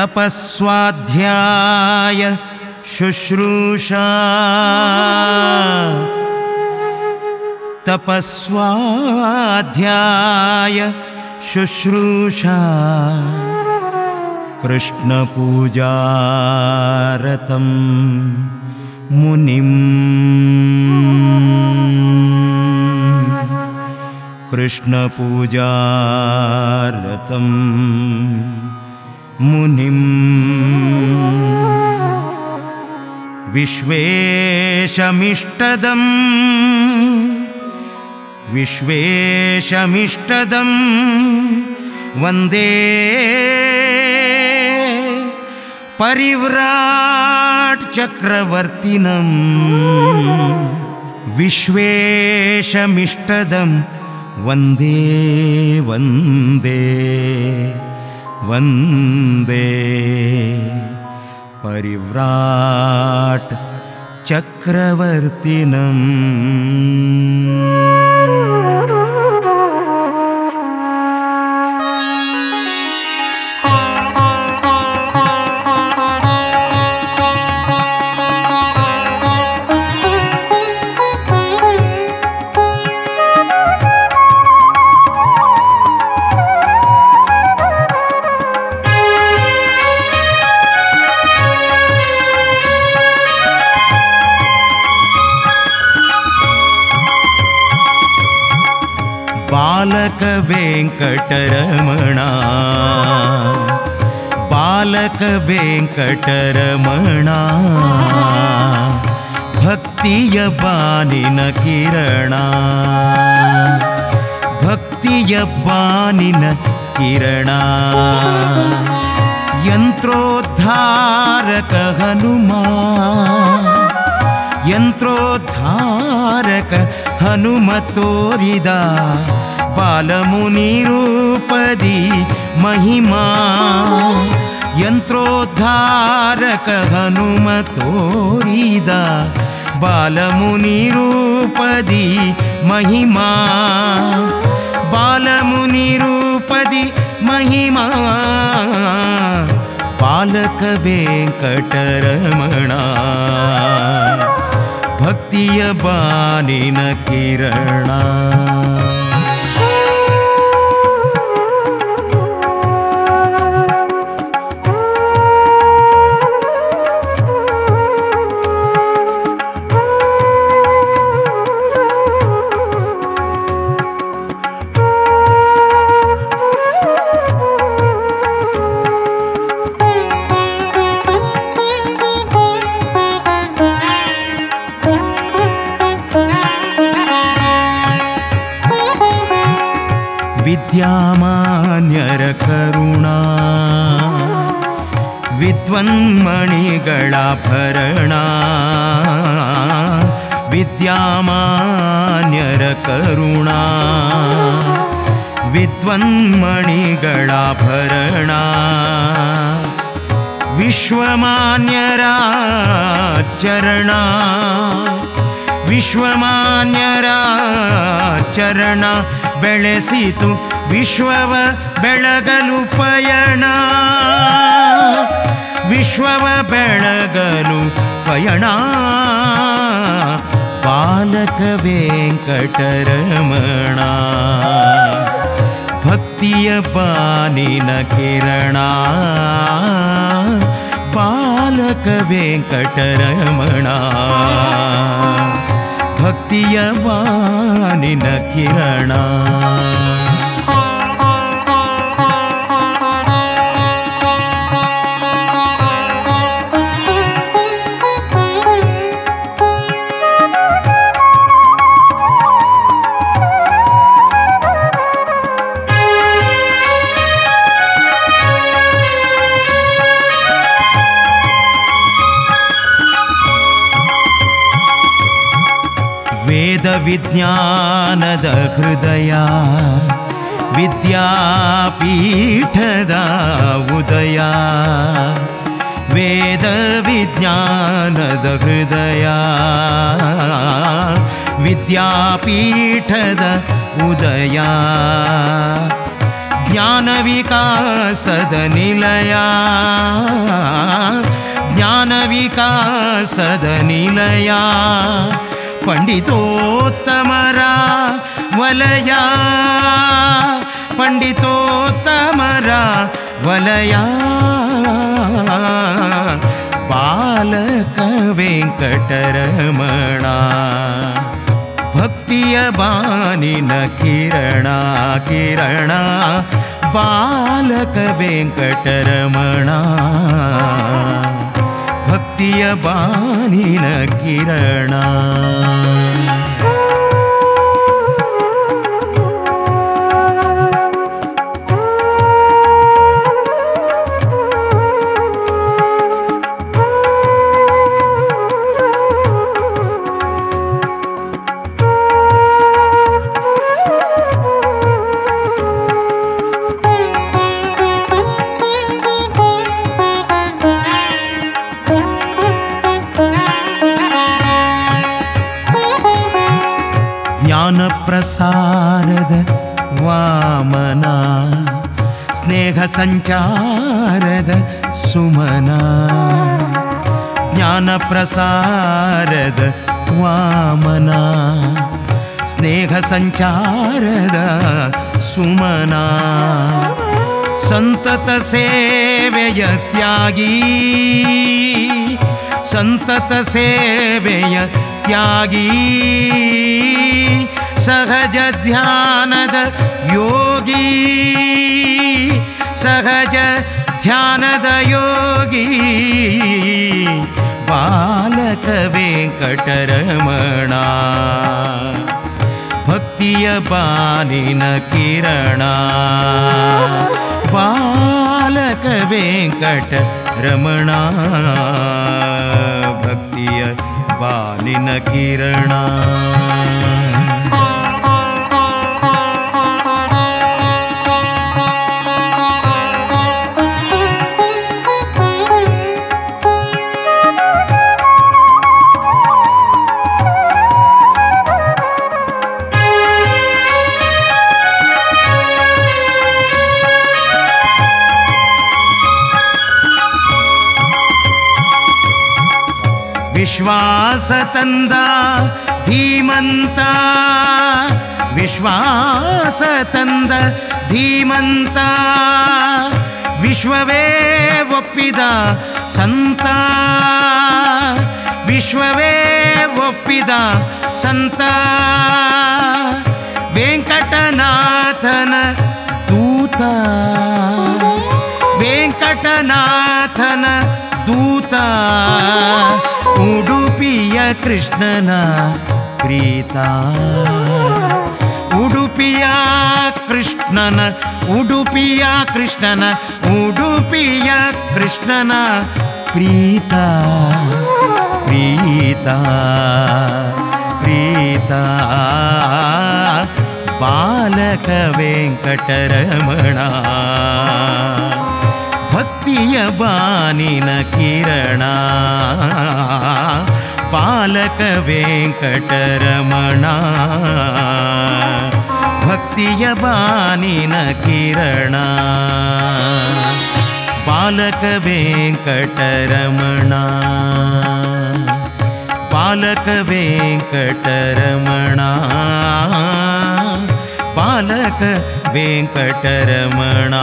तपस्वाध्याय शुश्रूषा तपस्वाध्याय शुश्रूषा कृष्णपूजारतं मुनिम् कृष्णपूजारतं मुनिम् विश्वेशमिष्टदम् विश्वेशमिष्टदं वन्दे परिव्राट् चक्रवर्तिनम् विश्वेशमिष्टदं वन्दे वन्दे वन्दे परिव्राट् चक्रवर्तिनम् बालकवेङ्कटरमणा बालकवेङ्कटरमणा भक्तिय बानिन किरणा भक्तिय बानिन किरणा यन्त्रोद्धारक हनुमा ಯಂತ್ರೋದ್ಧಾರಕ ಹನುಮ ತೋರಿದ ಬಾಲಮುನಿರೂಪದಿ ಮಹಿಮಾ ಯಂತ್ರೋದ್ಧಾರಕ ಹನುಮ ತೋರಿದ ಬಾಲಮುನಿರೂಪದಿ ಮಹಿಮಾ ಬಾಲಮುನಿರೂಪದಿ ಮಹಿಮಾ ಬಾಲಕ ವೆಂಕಟರಮಣ ಭಕ್ತಿಯ ಬಾನಿನ ಕಿರಣ ವಿದ್ಯಾಮಾನ್ಯರ ಕರುಣಾ ವಿದ್ವನ್ಮಣಿಗಳ ಭರಣ ವಿದ್ಯಾಮಾನ್ಯರ ಕರುಣಾ ವಿದ್ವನ್ಮಣಿಗಳ ಭರಣ ವಿಶ್ವಮಾನ್ಯರ ಚರಣ ವಿಶ್ವಮಾನ್ಯರ ಚರಣ ಬೆಳೆಸಿತು ವಿಶ್ವವ ಬೆಳಗಲು ಪಯಣ ವಿಶ್ವವ ಬೆಳಗಲು ಪಯಣ ಬಾಲಕ ವೆಂಕಟರಮಣ ಭಕ್ತಿಯ ಬಾನಿನ ಕಿರಣ ಬಾಲಕ ವೆಂಕಟರಮಣ ಭಕ್ತಿಯ ಬಾನಿನ ಕಿರಣ ವೇದ ವಿಜ್ಞಾನದ ಹೃದಯ ವಿದ್ಯಾಪೀಠದ ಉದಯ ವೇದ ವಿಜ್ಞಾನದ ಹೃದಯ ವಿದ್ಯಾಪೀಠದ ಉದಯ ಜ್ಞಾನ ವಿಕಾಸದ ನಿಲಯ ಜ್ಞಾನ ವಿಕಾಸದ ನಿಲಯ ಪಂಡಿತೋತ್ತಮರ ವಲಯ ಪಂಡಿತೋತ್ತಮರ ವಲಯ ಬಾಲಕ ವೆಂಕಟರಮಣ ಭಕ್ತಿಯ ಬಾನಿನ ಕಿರಣ ಕಿರಣ ಬಾಲಕ ವೆಂಕಟರಮಣ ಭಕ್ತಿಯ ಬಾನಿನ ಕಿರಣ ಜ್ಞಾನ ಪ್ರಸಾರದ ವಾಮನ ಸ್ನೇಹ ಸಂಚಾರದ ಸುಮನ ಜ್ಞಾನ ಪ್ರಸಾರದ ವಾಮನ ಸ್ನೇಹ ಸಂಚಾರದ ಸುಮನ ಸಂತತ ಸೇವೆಯ ತ್ಯಾಗಿ ಸಂತತ ಸೇವೆಯ ತ್ಯಾಗಿ ಸಹಜ ಧ್ಯಾನದ ಯೋಗಿ ಸಹಜ ಧ್ಯಾನದ ಯೋಗಿ ಬಾಲಕ ವೆಂಕಟರಮಣ ಭಕ್ತಿಯ ಬಾನಿನ ಕಿರಣ ಬಾಲಕ ವೆಂಕಟ ರಮಣ ಭಕ್ತಿಯ ಬಾನಿನ ಕಿರಣ ವಿಶ್ವಾಸ ತಂದ ಧೀಮಂತ ವಿಶ್ವಾಸ ತಂದ ಧೀಮಂತ ವಿಶ್ವವೇ ಒಪ್ಪಿದ ಸಂತ ವಿಶ್ವವೇ ಒಪ್ಪಿದ ಸಂತ ವೆಂಕಟನಾಥನ ದೂತ ವೆಂಕಟನಾಥನ ದೂತ ಉಡುಪಿಯ ಕೃಷ್ಣನ ಪ್ರೀತ ಉಡುಪಿಯ ಕೃಷ್ಣನ ಉಡುಪಿಯ ಕೃಷ್ಣನ ಉಡುಪಿಯ ಕೃಷ್ಣನ ಪ್ರೀತ ಪ್ರೀತ ಪ್ರೀತ ಬಾಲಕ ವೆಂಕಟರಮಣ ಭಕ್ತಿಯ ಬಾನಿನ ಕಿರಣ ಬಾಲಕ ವೆಂಕಟರಮಣ ಭಕ್ತಿಯ ಬಾನಿನ ಕಿರಣ ಬಾಲಕ ವೆಂಕಟರಮಣ ಬಾಲಕ ವೆಂಕಟರಮಣ ಬಾಲಕ ವೆಂಕಟರಮಣ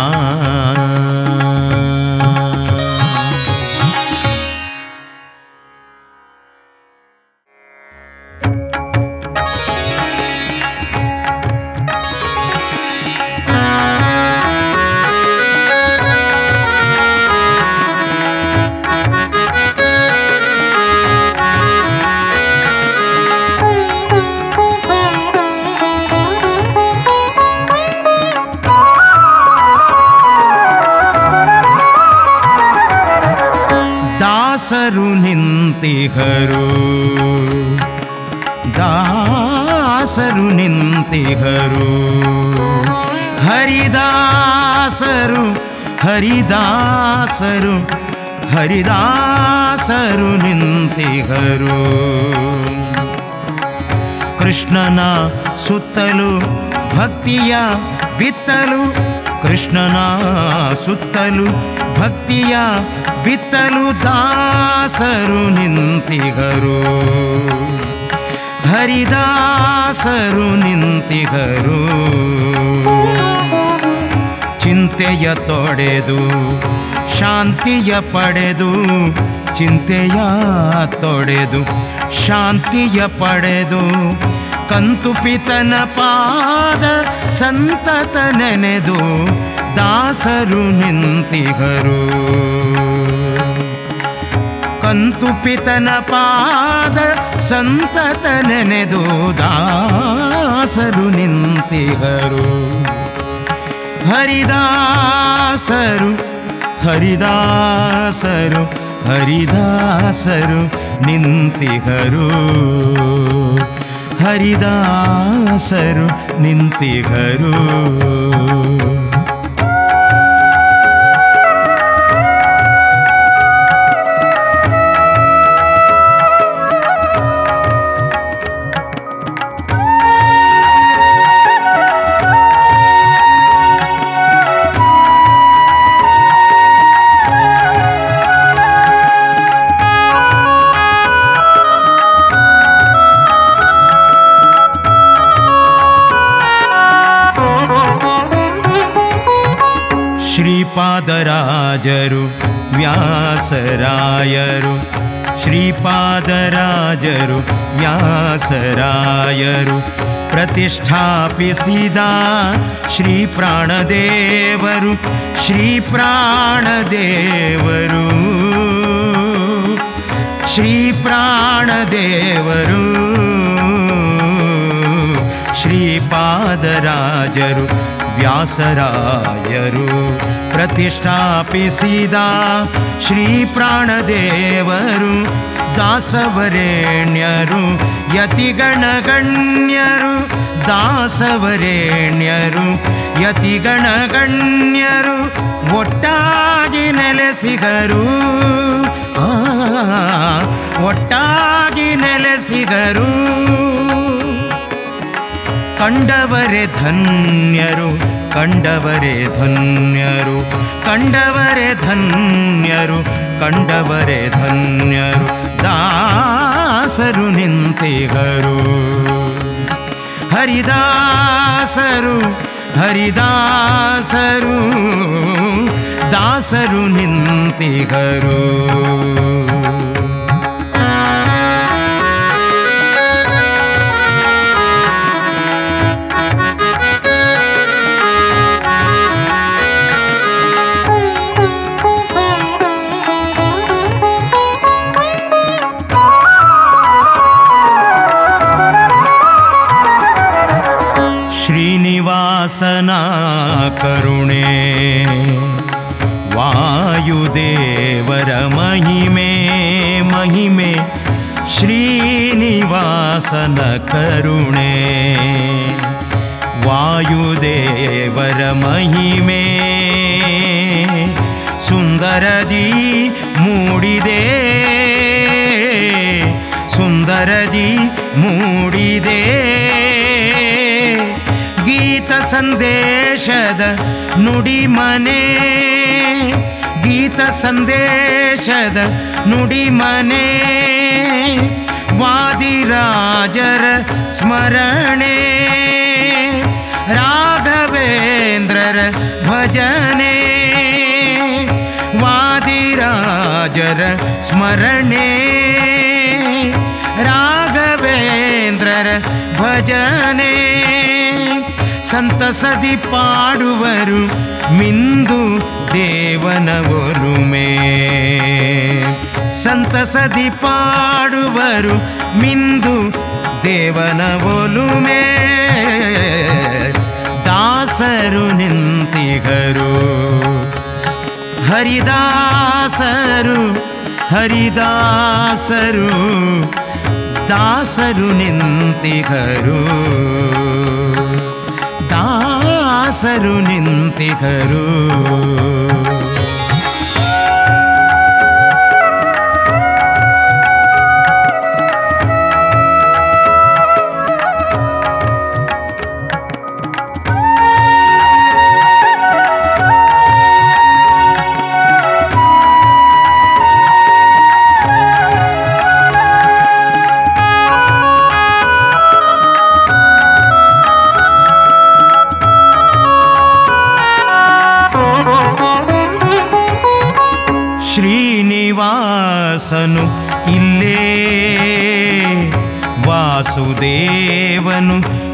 ದಾಸರು ನಿಂತಿಹರು ದಾಸರು ನಿಂತಿಹರು ಹರಿದಾಸರು ಹರಿದಾಸರು ಹರಿದಾಸರು ನಿಂತಿಹರು ಕೃಷ್ಣನ ಸುತ್ತಲೂ ಭಕ್ತಿಯ ಬಿತ್ತಲು ಕೃಷ್ಣನ ಸುತ್ತಲೂ ಭಕ್ತಿಯ ಬಿತ್ತಲು ದಾಸರು ನಿಂತಿಗರು ಹರಿದಾಸರು ನಿಂತಿಗರು ಚಿಂತೆಯ ತೊಡೆದು ಶಾಂತಿಯ ಪಡೆದು ಚಿಂತೆಯ ತೊಡೆದು ಶಾಂತಿಯ ಪಡೆದು ಕಂತುಪಿತನ ಪಾದ ಸಂತತ ನೆನೆದು ದಾಸರು ನಿಂತಿಗರು ಕಂತುಪಿತನ ಪಾದ ಸಂತತ ನೆನೆದು ದಾಸರು ನಿಂತಿಗರು ಹರಿದಾಸರು ಹರಿದಾಸರು ಹರಿದಾಸರು ನಿಂತಿಗರು ಹರಿದಾಸರು ನಿಂತಿಗರು ಶ್ರೀಪಾದರಾಜರು ವ್ಯಾಸರಾಯರು ಶ್ರೀಪಾದರಾಜರು ವ್ಯಾಸರಾಯರು ಪ್ರತಿಷ್ಠಾಪಿಸಿದ ಶ್ರೀ ಪ್ರಾಣದೇವರು ಶ್ರೀ ಪ್ರಾಣದೇವರು ಶ್ರೀ ಪ್ರಾಣದೇವರು ಶ್ರೀಪಾದರಾಜರು ವ್ಯಾಸರಾಯರು ಪ್ರತಿಷ್ಠಾಪಿಸಿದ ಶ್ರೀ ಪ್ರಾಣದೇವರು ದಾಸವರೇಣ್ಯರು ಯತಿಗಣಗಣ್ಯರು ದಾಸವರೇಣ್ಯರು ಯತಿಗಣಗಣ್ಯರು ಒಟ್ಟಾಗಿ ನೆಲೆಸಿಗರು ಆ, ಒಟ್ಟಾಗಿ ನೆಲೆಸಿಗರು ಕಂಡವರೇ ಧನ್ಯರು ಕಂಡವರೇ ಧನ್ಯರು ಕಂಡವರೇ ಧನ್ಯರು ಕಂಡವರೇ ಧನ್ಯರು ದಾಸರು ನಿಂತಿಗರು ಹರಿದಾಸರು ಹರಿದಾಸರು ದಾಸರು ನಿಂತಿಗರು ಶ್ರೀನಿವಾಸನ ಕರುಣೆ ವಾಯುದೇವರ ಮಹಿಮೆ ಮಹಿಮೆ ಶ್ರೀನಿವಾಸನ ಕರುಣೆ ವಾಯುದೇವರ ಮಹಿಮೆ ಸುಂದರದಿ ಮೂಡಿದೆ ಸುಂದರದಿ ಮೂಡಿದೆ ಗೀತ ಸಂದೇಶದ ನುಡಿಮನೆ ಗೀತ ಸಂದೇಶದ ನುಡಿಮನೆ ವಾದಿರಾಜರ ಸ್ಮರಣೆ ರಾಘವೇಂದ್ರರ ಭಜನೆ ವಾದಿರಾಜರ ಸ್ಮರಣೆ ರಾಘವೇಂದ್ರರ ಭಜನೆ ಸಂತಸದಿ ಪಾಡುವರು ಮಿಂದು ದೇವನ ಒಲುಮೆ ಸಂತಸದಿ ಪಾಡುವರು ಮಿಂದು ದೇವನ ಒಲುಮೆ ದಾಸರು ನಿಂತಿಗರು ಹರಿದಾಸರು ಹರಿದಾಸರು ದಾಸರು ನಿಂತಿಗರು ದಾಸರು ನಿಂತಿಗರು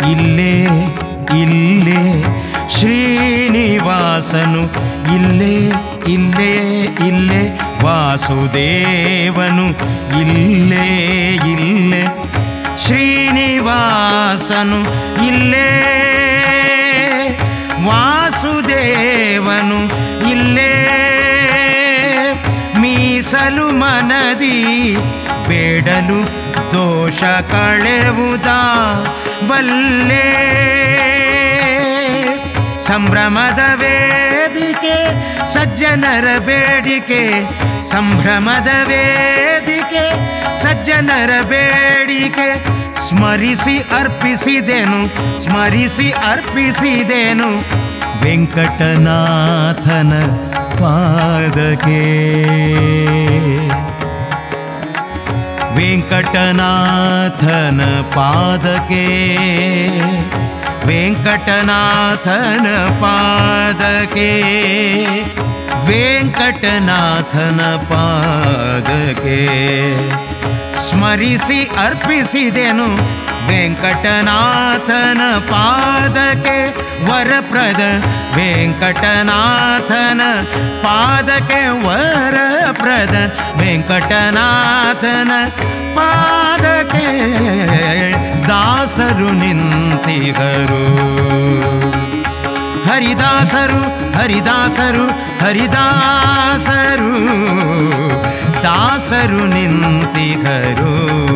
ಇಲ್ಲೇ ಇಲ್ಲೇ ಶ್ರೀನಿವಾಸನು ಇಲ್ಲೇ ಇಲ್ಲೇ ಇಲ್ಲೇ ವಾಸುದೇವನು ಇಲ್ಲೇ ಇಲ್ಲೇ ಶ್ರೀನಿವಾಸನು ಇಲ್ಲೇ ವಾಸುದೇವನು ಇಲ್ಲೇ ಮೀಸಲು ಮನದಿ ಬೇಡಲು ದೋಷ ಕಳೆವುದ ಬಲ್ಲೆ ಸಂಭ್ರಮದ ವೇದಿಕೆ ಸಜ್ಜನರ ಬೇಡಿಕೆ ಸಂಭ್ರಮದ ವೇದಿಕೆ ಸಜ್ಜನರ ಬೇಡಿಕೆ ಸ್ಮರಿಸಿ ಅರ್ಪಿಸಿದೆನು ಸ್ಮರಿಸಿ ಅರ್ಪಿಸಿದೆನು ವೆಂಕಟನಾಥನ ಪಾದಕ್ಕೆ ವೆಂಕಟನಾಥನ ಪಾದಕ್ಕೆ ವೆಂಕಟನಾಥನ ಪಾದಕ್ಕೆ ವೆಂಕಟನಾಥನ ಪಾದಕ್ಕೆ ಸ್ಮರಿಸಿ ಅರ್ಪಿಸಿದೆನು ವೆಂಕಟನಾಥನ ಪಾದಕ್ಕೆ ವರಪ್ರದ ವೆಂಕಟನಾಥನ ಪಾದಕ್ಕೆ ವರಪ್ರದ ವೆಂಕಟನಾಥನ ಪಾದಕ್ಕೆ ದಾಸರು ನಿಂತಿಗರು ಹರಿದಾಸರು ಹರಿದಾಸರು ಹರಿದಾಸರು ದಾಸರು ನಿಂತಿಗರು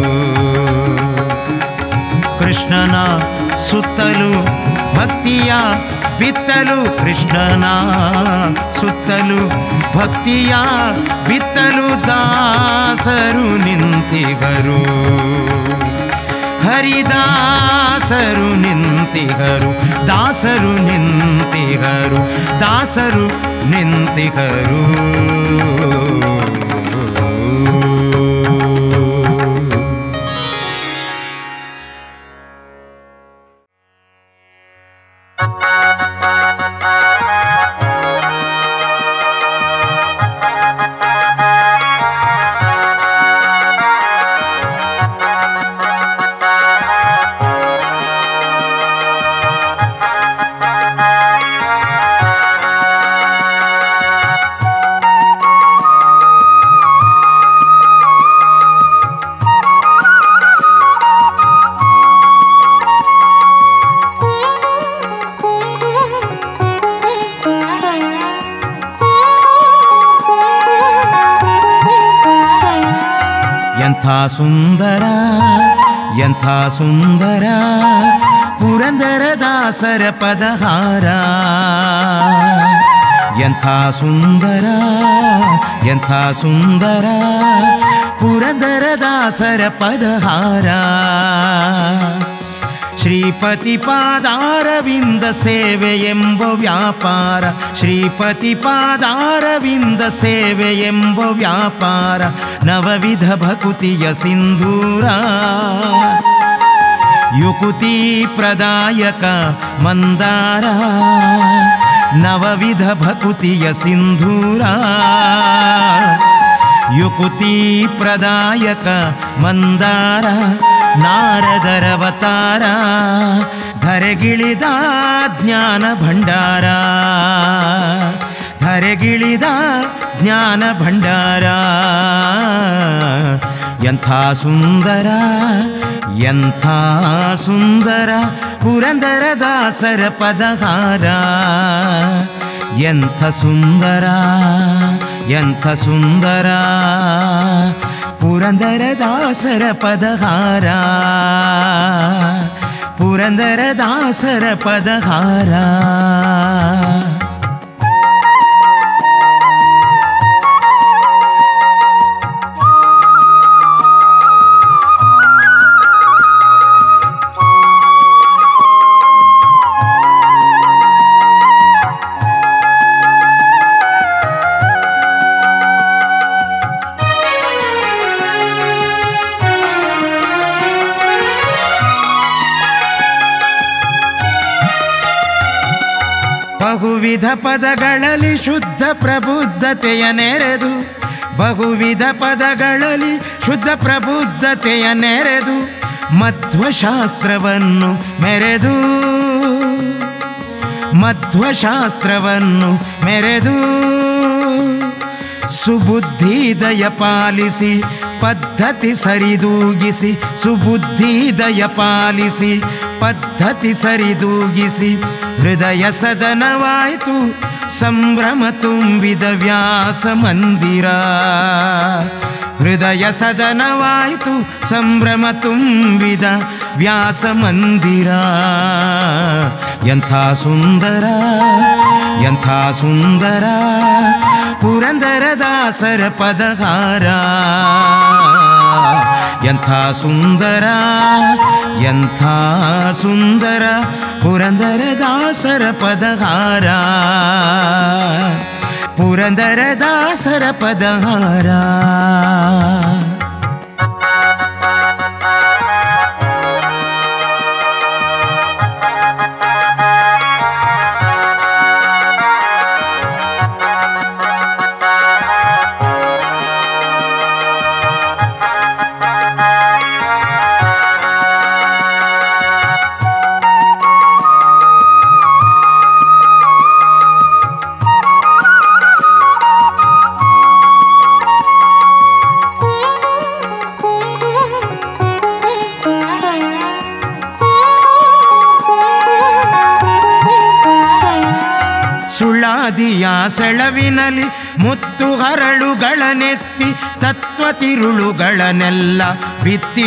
ಕೃಷ್ಣನ ಸುತ್ತಲೂ ಭಕ್ತಿಯ ಬಿತ್ತಲು ಕೃಷ್ಣನ ಸುತ್ತಲು ಭಕ್ತಿಯ ಬಿತ್ತಲು ದಾಸರು ನಿಂತಿಗರು ಹರಿದಾಸರು ನಿಂತಿಗರು ದಾಸರು ನಿಂತಿಗರು ದಾಸರು ನಿಂತಿಗರು ಎಂಥ ಸುಂದರ ಎಂಥ ಸುಂದರ ಪುರಂದರ ದಾಸರ ಪದಹಾರ ಎಂಥ ಸುಂದರ ಎಂಥ ಸುಂದರ ಪುರಂದರ ದಾಸರ ಪದಹಾರ ಶ್ರೀಪತಿ ಪಾದಾರವಿಂದ ಸೇವೆ ಎಂಬ ವ್ಯಾಪಾರ ಶ್ರೀಪತಿ ಪಾದಾರವಿಂದ ಸೇವೆ ಎಂಬ ವ್ಯಾಪಾರ ನವವಿಧ ಭಕುತಿಯ ಸಿಂಧೂರ ಯುಕುತಿ ಪ್ರದಾಯಕ ಮಂದಾರ ನವವಿಧ ಭಕುತಿಯ ಸಿಂಧೂರ ಯುಕುತಿ ಪ್ರದಾಯಕ ಮಂದಾರ ನಾರದರವತಾರ ಧರೆಗಿಳಿದ ಜ್ಞಾನ ಭಂಡಾರ ಧರೆಗಿಳಿದ ಜ್ಞಾನ ಭಂಡಾರ ಎಂಥ ಸುಂದರ ಎಂಥ ಸುಂದರ ಪುರಂದರ ದಾಸರ ಪದಹಾರ ಎಂಥ ಸುಂದರ ಎಂಥ ಸುಂದರ ಪುರಂದರ ದಾಸರ ಪದಹಾರ ಪುರಂದರ ದಾಸರ ಪದಹಾರ ಬಹುವಿಧ ಪದಗಳಲ್ಲಿ ಶುದ್ಧ ಪ್ರಬುದ್ಧತೆಯ ನೆರೆದು ಬಹುವಿಧ ಪದಗಳಲ್ಲಿ ಶುದ್ಧ ಪ್ರಬುದ್ಧತೆಯ ನೆರೆದು ಮಧ್ವಶಾಸ್ತ್ರವನ್ನು ಮೆರೆದು ಮಧ್ವಶಾಸ್ತ್ರವನ್ನು ಮೆರೆದು ಸುಬುದ್ಧಿದಯ ಪಾಲಿಸಿ ಪದ್ಧತಿ ಸರಿದೂಗಿಸಿ ಸುಬುದ್ಧಿದಯ ಪಾಲಿಸಿ ಪದ್ಧತಿ ಸರಿದೂಗಿಸಿ ಹೃದಯ ಸದನವಾಯಿತು ಸಂಭ್ರಮ ತುಂಬಿದ ವ್ಯಾಸ ಮಂದಿರ ಹೃದಯ ಸದನವಾಯಿತು ಸಂಭ್ರಮ ತುಂಬಿದ ವ್ಯಾಸ ಮಂದಿರ ಎಂಥ ಸುಂದರ ಎಂಥ ಸುಂದರ ಪುರಂದರದಾಸರ ಪದಹಾರ ಎಂಥ ಸುಂದರ ಎಂಥ ಸುಂದರ ಪುರಂದರದಾಸರ ಪದಹಾರ ಪುರಂದರದಾಸರ ಪದಹಾರ ಸುಳ್ಳಾದಿಯ ಸೆಳವಿನಲಿ ಮುತ್ತು ಹರಳುಗಳನೆತ್ತಿ ತತ್ವ ತಿರುಳುಗಳನ್ನೆಲ್ಲ ಬಿತ್ತಿ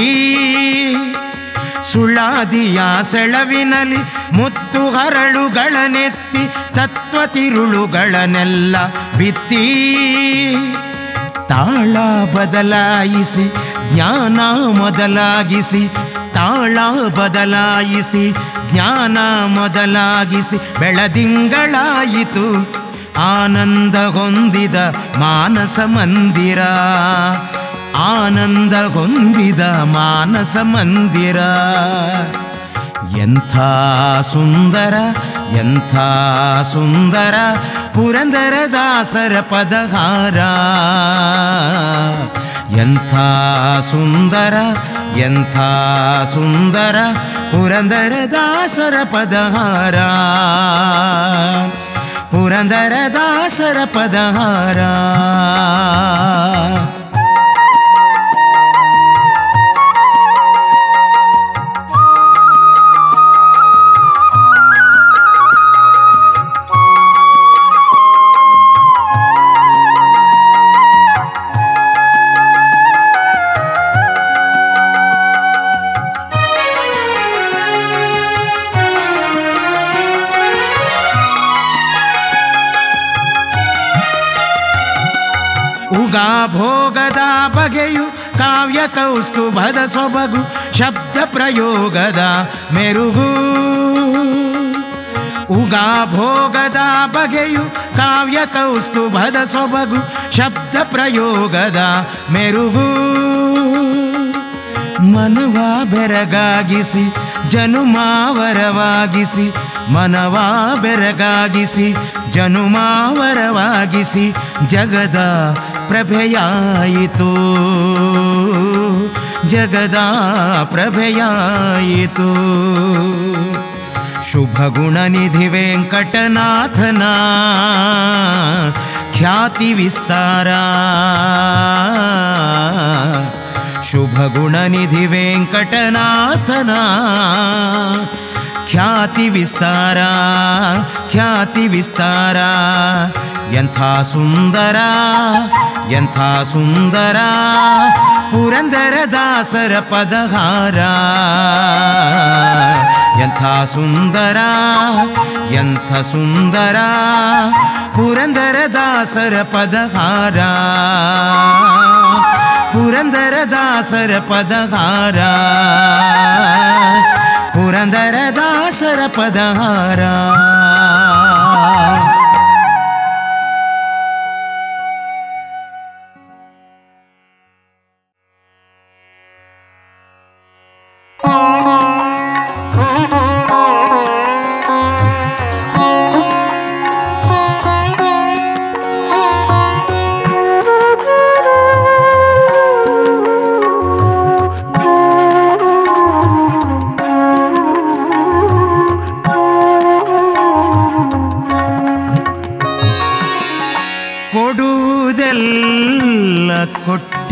ಸುಳ್ಳಾದಿಯ ಸೆಳವಿನಲಿ ಮುತ್ತು ಹರಳುಗಳನೆತ್ತಿ ತತ್ವ ತಿರುಳುಗಳನ್ನೆಲ್ಲ ಬಿತ್ತಿ ತಾಳ ಬದಲಾಯಿಸಿ ಜ್ಞಾನ ಮೊದಲಾಗಿಸಿ ತಾಳ ಬದಲಾಯಿಸಿ ಜ್ಞಾನ ಮೊದಲಾಗಿಸಿ ಬೆಳದಿಂಗಳಾಯಿತು ಆನಂದ ಹೊಂದಿದ ಮಾನಸ ಮಂದಿರ ಆನಂದ ಹೊಂದಿದ ಮಾನಸ ಮಂದಿರ ಎಂಥ ಸುಂದರ ಎಂಥ ಸುಂದರ ಪುರಂದರದಾಸರ ಪದಹಾರ ಎಂಥ ಸುಂದರ ಎಂಥ ಸುಂದರ ಪುರಂದರದಾಸರ ಪದಹಾರ ಪುರಂದರದಾಸರ ಪದಹಾರ ಉಗಾ ಭೋಗದ ಬಗೆಯು ಕಾವ್ಯ ಕೌಸ್ತುಭದ ಸೊಬಗು ಶಬ್ದ ಪ್ರಯೋಗದ ಮೆರುಗು ಉಗಾ ಭೋಗದ ಬಗೆಯು ಕಾವ್ಯ ಕೌಸ್ತುಭದ ಸೊಬಗು ಶಬ್ದ ಪ್ರಯೋಗದ ಮೆರುಗು ಮನವ ಬೆರಗಾಗಿಸಿ ಜನುಮಾವರವಾಗಿಸಿ ಮನವ ಬೆರಗಾಗಿಸಿ ಜನುಮಾವರವಾಗಿಸಿ ಜಗದ ಪ್ರಭೆಯಾಯಿತು ಜಗದ ಪ್ರಭೆಯಾಯಿತು ಶುಭ ಗುಣನಿಧಿ ವೆಂಕಟನಾಥನ ಖ್ಯಾತಿ ವಿಸ್ತಾರ ಶುಭ ಗುಣನಿಧಿ ವೆಂಕಟನಾಥನ ಖ್ಯಾತಿ ವಿಸ್ತಾರ ಖ್ಯಾತಿ ವಿಸ್ತಾರ ಎಂಥ ಸುಂದರ ಎಂಥ ಸುಂದರ ಪುರಂದರದಾಸರ ಪದಹಾರ ಎಂಥ ಸುಂದರ ಎಂಥ ಸುಂದರ ಪುರಂದರದಾಸರ ಪದಹಾರ ಪುರಂದರದಾಸರ ಪದಹಾರ ಪುರಂದರದಾಸರ ಪದಹಾರ Thank you.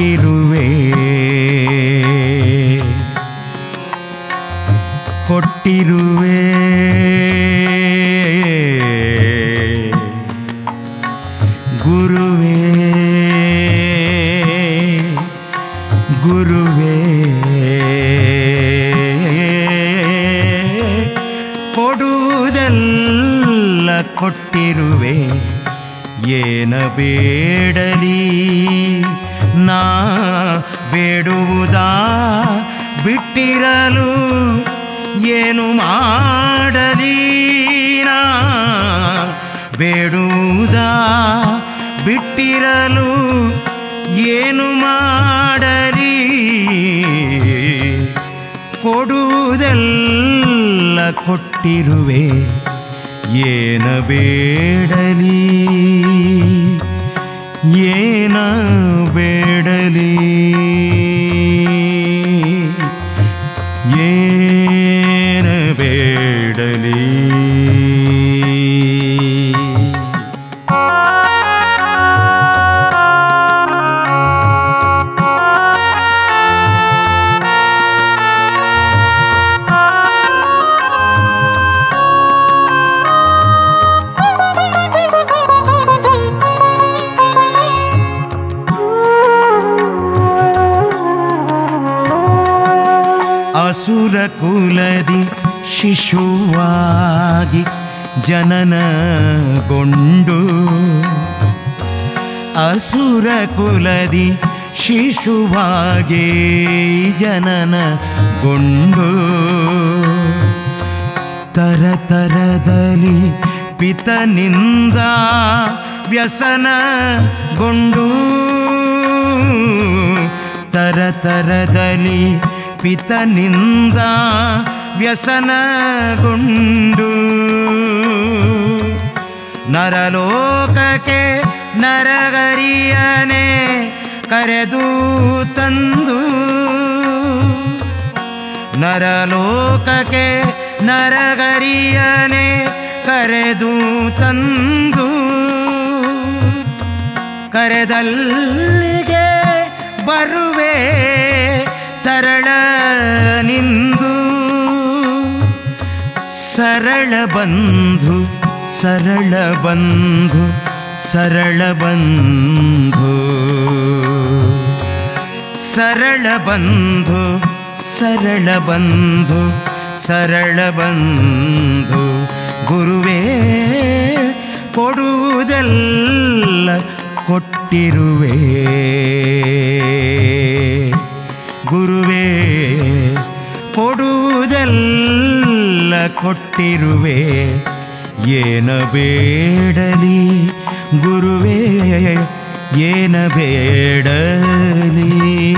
ಕೊಟ್ಟಿರುವೆ ಕೊಟ್ಟಿರುವೆ ಗುರುವೇ ಗುರುವೇ ಕೊಡುವುದೆಲ್ಲ ಕೊಟ್ಟಿರುವೆ ಏನ ಬೇಡಲಿ ನಾ ಬೇಡುವುದಾ ಬಿಟ್ಟಿರಲು ಏನು ಮಾಡಲಿ ನಾ ಬೇಡುವುದಾ ಬಿಟ್ಟಿರಲು ಏನು ಮಾಡಲಿ ಕೊಡುವುದೆಲ್ಲ ಕೊಟ್ಟಿರುವೆ ಏನ ಬೇಡಲಿ ಏನ ಬೇಡಲಿ ಏನ ಬೇಡಲಿ ಅಸುರ ಕುಲದಿ ಶಿಶುವಾಗಿ ಜನನಗೊಂಡು ಅಸುರ ಕುಲದಿ ಶಿಶುವಾಗಿ ಜನನಗೊಂಡು ತರತರದಲ್ಲಿ ಪಿತನಿಂದ ವ್ಯಸನಗೊಂಡು ತರತರದಲ್ಲಿ ಪಿತನಿಂದ ವ್ಯಸನಗೊಂಡು ನರಲೋಕಕ್ಕೆ ನರಗರಿಯನೆ ಕರೆದು ತಂದು ನರಲೋಕಕ್ಕೆ ನರಗರಿಯನೆ ಕರೆದು ತಂದು ಕರೆದಲ್ಲಿಗೆ ಬರುವೆ ತರಳ ನಿಂದು ಸರಳ ಬಂಧು ಸರಳ ಬಂಧು ಸರಳ ಬಂಧು ಸರಳ ಬಂಧು ಸರಳ ಬಂಧು ಸರಳ ಬಂಧು ಗುರುವೇ ಕೊಡುವುದೆಲ್ಲ ಕೊಟ್ಟಿರುವೆ ಗುರುವೇ ಕೊಡುವುದೆಲ್ಲ ಕೊಟ್ಟಿರುವೆ ಏನ ಬೇಡಲಿ ಗುರುವೇ ಏನ ಬೇಡಲಿ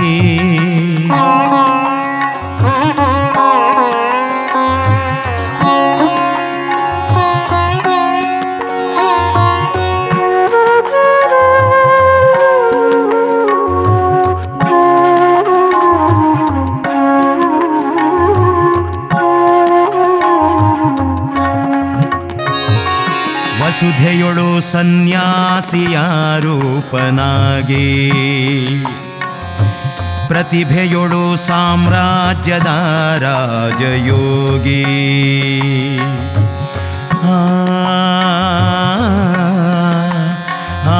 ವಸುಧೆಯೊಳು ಸನ್ಯಾಸಿಯ ರೂಪನಾಗಿ ಪ್ರತಿಭೆಯೊಳು ಸಾಮ್ರಾಜ್ಯದ ರಾಜಯೋಗಿ ಆ ಆ,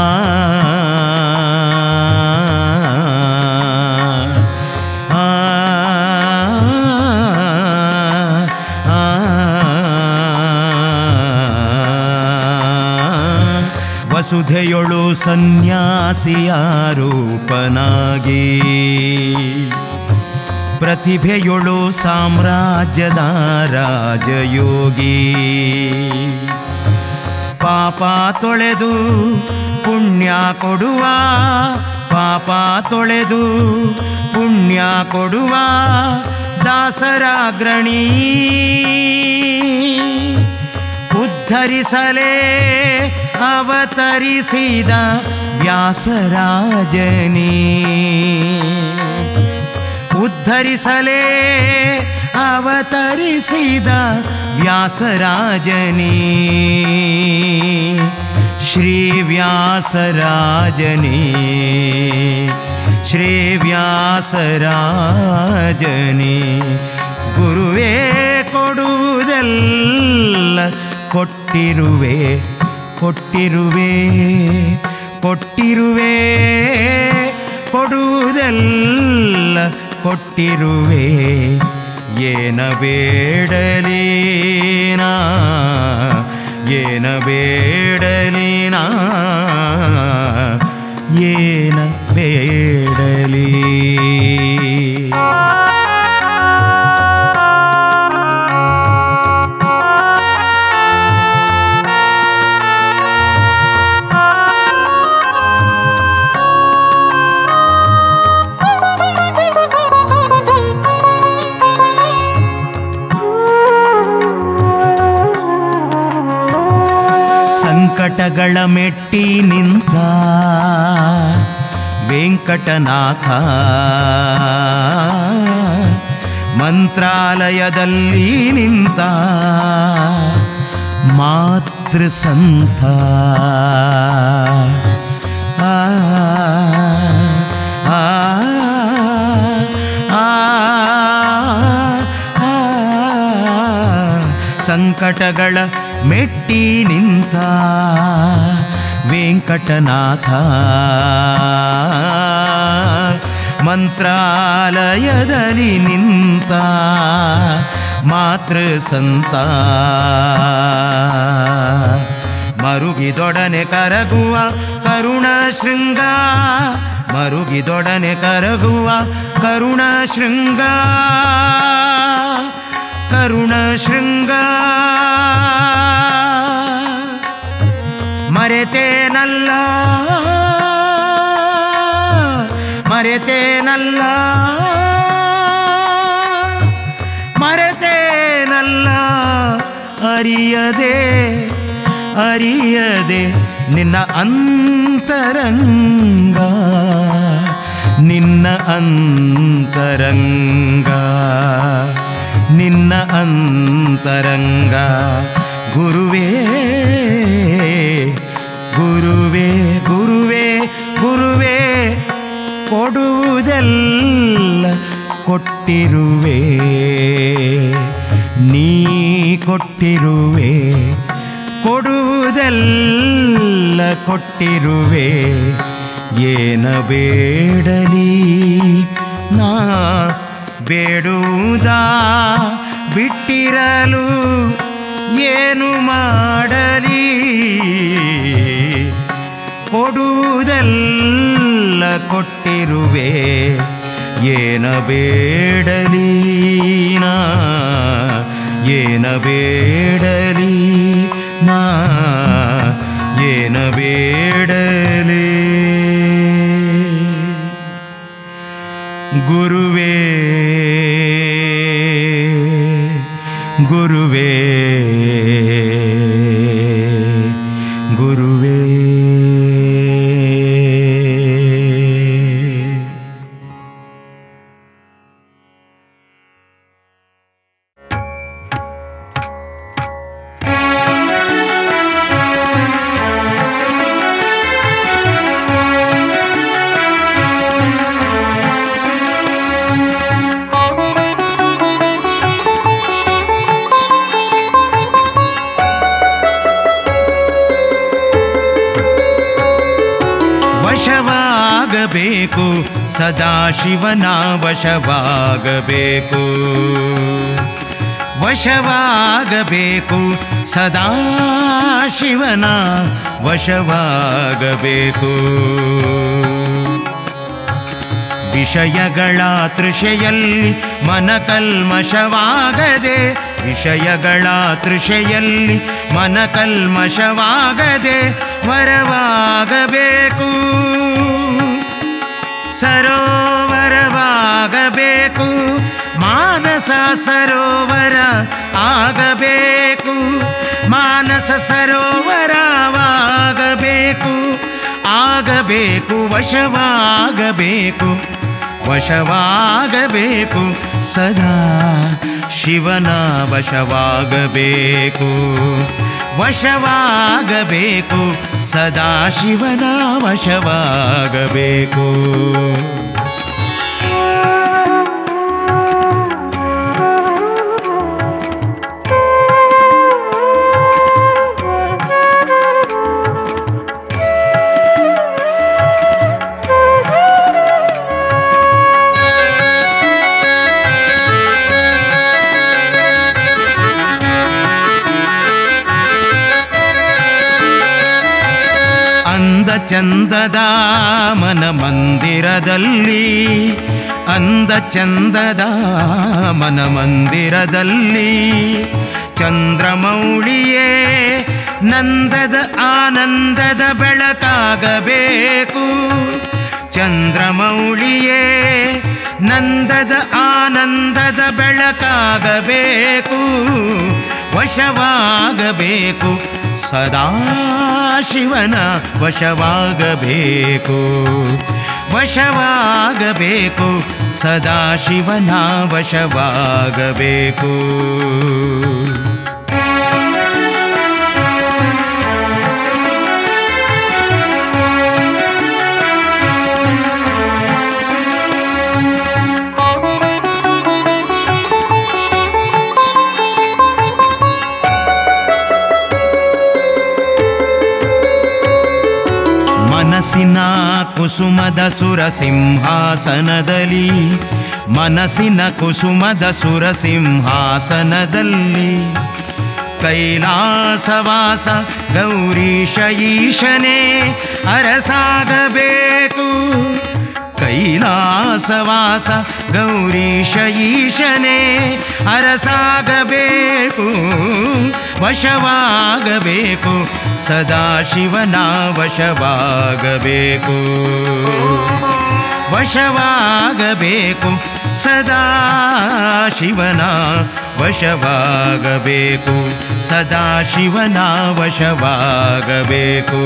ಆ, ಆ, ವಸುಧೆಯೊಳು ಸನ್ಯಾಸಿಯ ರೂಪನಾಗಿ ಪ್ರತಿಭೆಯೊಳು ಸಾಮ್ರಾಜ್ಯದ ರಾಜಯೋಗಿ ಪಾಪ ತೊಳೆದು ಪುಣ್ಯ ಕೊಡುವ ಪಾಪ ತೊಳೆದು ಪುಣ್ಯ ಕೊಡುವ ದಾಸರಾಗ್ರಣಿ ಉದ್ಧರಿಸಲೇ ಅವತರಿಸಿದ ವ್ಯಾಸರಾಜನೇ ಉದ್ಧರಿಸಲೇ ಅವತರಿಸಿದ ವ್ಯಾಸರಾಜನೇ ಶ್ರೀ ವ್ಯಾಸರಾಜನೇ ಶ್ರೀವ್ಯಾಸರಾಜನೇ ಗುರುವೇ ಕೊಡುವುದೆಲ್ಲ ಕೊಟ್ಟಿರುವೆ ಕೊಟ್ಟಿರುವೆ ಕೊಟ್ಟಿರುವೆ ಕೊಡುವುದೆಲ್ಲ ಕೊಟ್ಟಿರುವೆ ಏನ ಬೇಡಲೀನಾ ಏನ ಬೇಡಲೀನಾ ಏನ ಬೇಡಲಿ ಸಂಕಟಗಳ ಮೆಟ್ಟಿ ನಿಂತ ವೆಂಕಟನಾಥ ಮಂತ್ರಾಲಯದಲ್ಲಿ ನಿಂತ ಮಾತೃ ಸಂತ ಆ, ಆ, ಆ, ಆ, ಸಂಕಟಗಳ ಮೆಟ್ಟಿ ನಿಂತ ವೆಂಕಟನಾಥ ಮಂತ್ರಾಲಯದಲ್ಲಿ ನಿಂತ ಮಾತೃ ಸಂತ ಮರುಗಿದೊಡನೆ ಕರಗುವ ಕರುಣ ಶೃಂಗ ಮರುಗಿದೊಡನೆ ಕರಗುವ ಕರುಣ ಶೃಂಗ ಕರುಣ ಶೃಂಗ ಮರೆತೇನಲ್ಲ ಮರೆತೇನಲ್ಲ ಮರೆತೇನಲ್ಲ ಅರಿಯದೆ ಅರಿಯದೆ ನಿನ್ನ ಅಂತರಂಗ ನಿನ್ನ ಅಂತರಂಗ ನಿನ್ನ ಅಂತರಂಗ ಗುರುವೇ ಗುರುವೇ ಗುರುವೇ ಗುರುವೇ ಕೊಡುವುದೆಲ್ಲ ಕೊಟ್ಟಿರುವೆ ನೀ ಕೊಟ್ಟಿರುವೆ ಕೊಡುವುದೆಲ್ಲ ಕೊಟ್ಟಿರುವೆ ಏನ ಬೇಡಲಿ ನಾ ಬೇಡುವುದ ಬಿಟ್ಟಿರಲು ಏನು ಮಾಡಲಿ ಕೊಡುವುದೆಲ್ಲ ಕೊಟ್ಟಿರುವೆ ಏನ ಬೇಡಲಿ ನಾ ಏನ ಬೇಡಲಿ ನಾ ಏನ ಬೇಡಲಿ ಗುರುವೇ ಗುರುವೇ ಗುರುವೇ ವಶವಾಗಬೇಕು ಸದಾಶಿವನ ವಶವಾಗಬೇಕು ವಶವಾಗಬೇಕು ಸದಾಶಿವನ ವಶವಾಗಬೇಕು ವಿಷಯಗಳ ತೃಷೆಯಲ್ಲಿ ಮನಕಲ್ಮಶವಾಗದೆ ವಿಷಯಗಳ ತೃಷೆಯಲ್ಲಿ ಮನಕಲ್ಮಶವಾಗದೆ ವರವಾಗಬೇಕು ಸರೋವರವಾಗಬೇಕು ಮಾನಸ ಸರೋವರ ಆಗಬೇಕು ಮಾನಸ ಸರೋವರವಾಗಬೇಕು ಆಗಬೇಕು ವಶವಾಗಬೇಕು ವಶವಾಗಬೇಕು ಸದಾ ಶಿವನ ವಶವಾಗಬೇಕು ವಶವಾಗಬೇಕು ಸದಾ ಶಿವನ ವಶವಾಗಬೇಕು ಅಂದ ಚಂದದ ಮನ ಮಂದಿರದಲ್ಲಿ ಅಂದ ಚಂದದ ಮನ ಮಂದಿರದಲ್ಲಿ ಚಂದ್ರಮೌಳಿಯೇ ನಂದದ ಆನಂದದ ಬೆಳಕಾಗಬೇಕು ಚಂದ್ರಮೌಳಿಯೇ ನಂದದ ಆನಂದದ ಬೆಳಕಾಗಬೇಕು ವಶವಾಗಬೇಕು ಸದಾ ಶಿವನ ವಶವಾಗಬೇಕು ವಶವಾಗಬೇಕು ಸದಾ ಶಿವನ ವಶವಾಗಬೇಕು ಮನಸ್ಸಿನ ಕುಸುಮದ ಸುರ ಸಿಂಹಾಸನದಲ್ಲಿ ಮನಸ್ಸಿನ ಕುಸುಮದ ಸುರ ಸಿಂಹಾಸನದಲ್ಲಿ ಕೈಲಾಸವಾಸ ಗೌರೀಶ ಈಶನೇ ಅರಸಾಗಬೇಕು ಕೈಲಾಸವಾಸ ಗೌರೀಶ ಈಶನೇ ಅರಸಾಗಬೇಕು ವಶವಾಗಬೇಕು ಸದಾಶಿವನ ವಶವಾಗಬೇಕು ವಶವಾಗಬೇಕು ಸದಾ ಶಿವನ ವಶವಾಗಬೇಕು ಸದಾ ಶಿವನ ವಶವಾಗಬೇಕು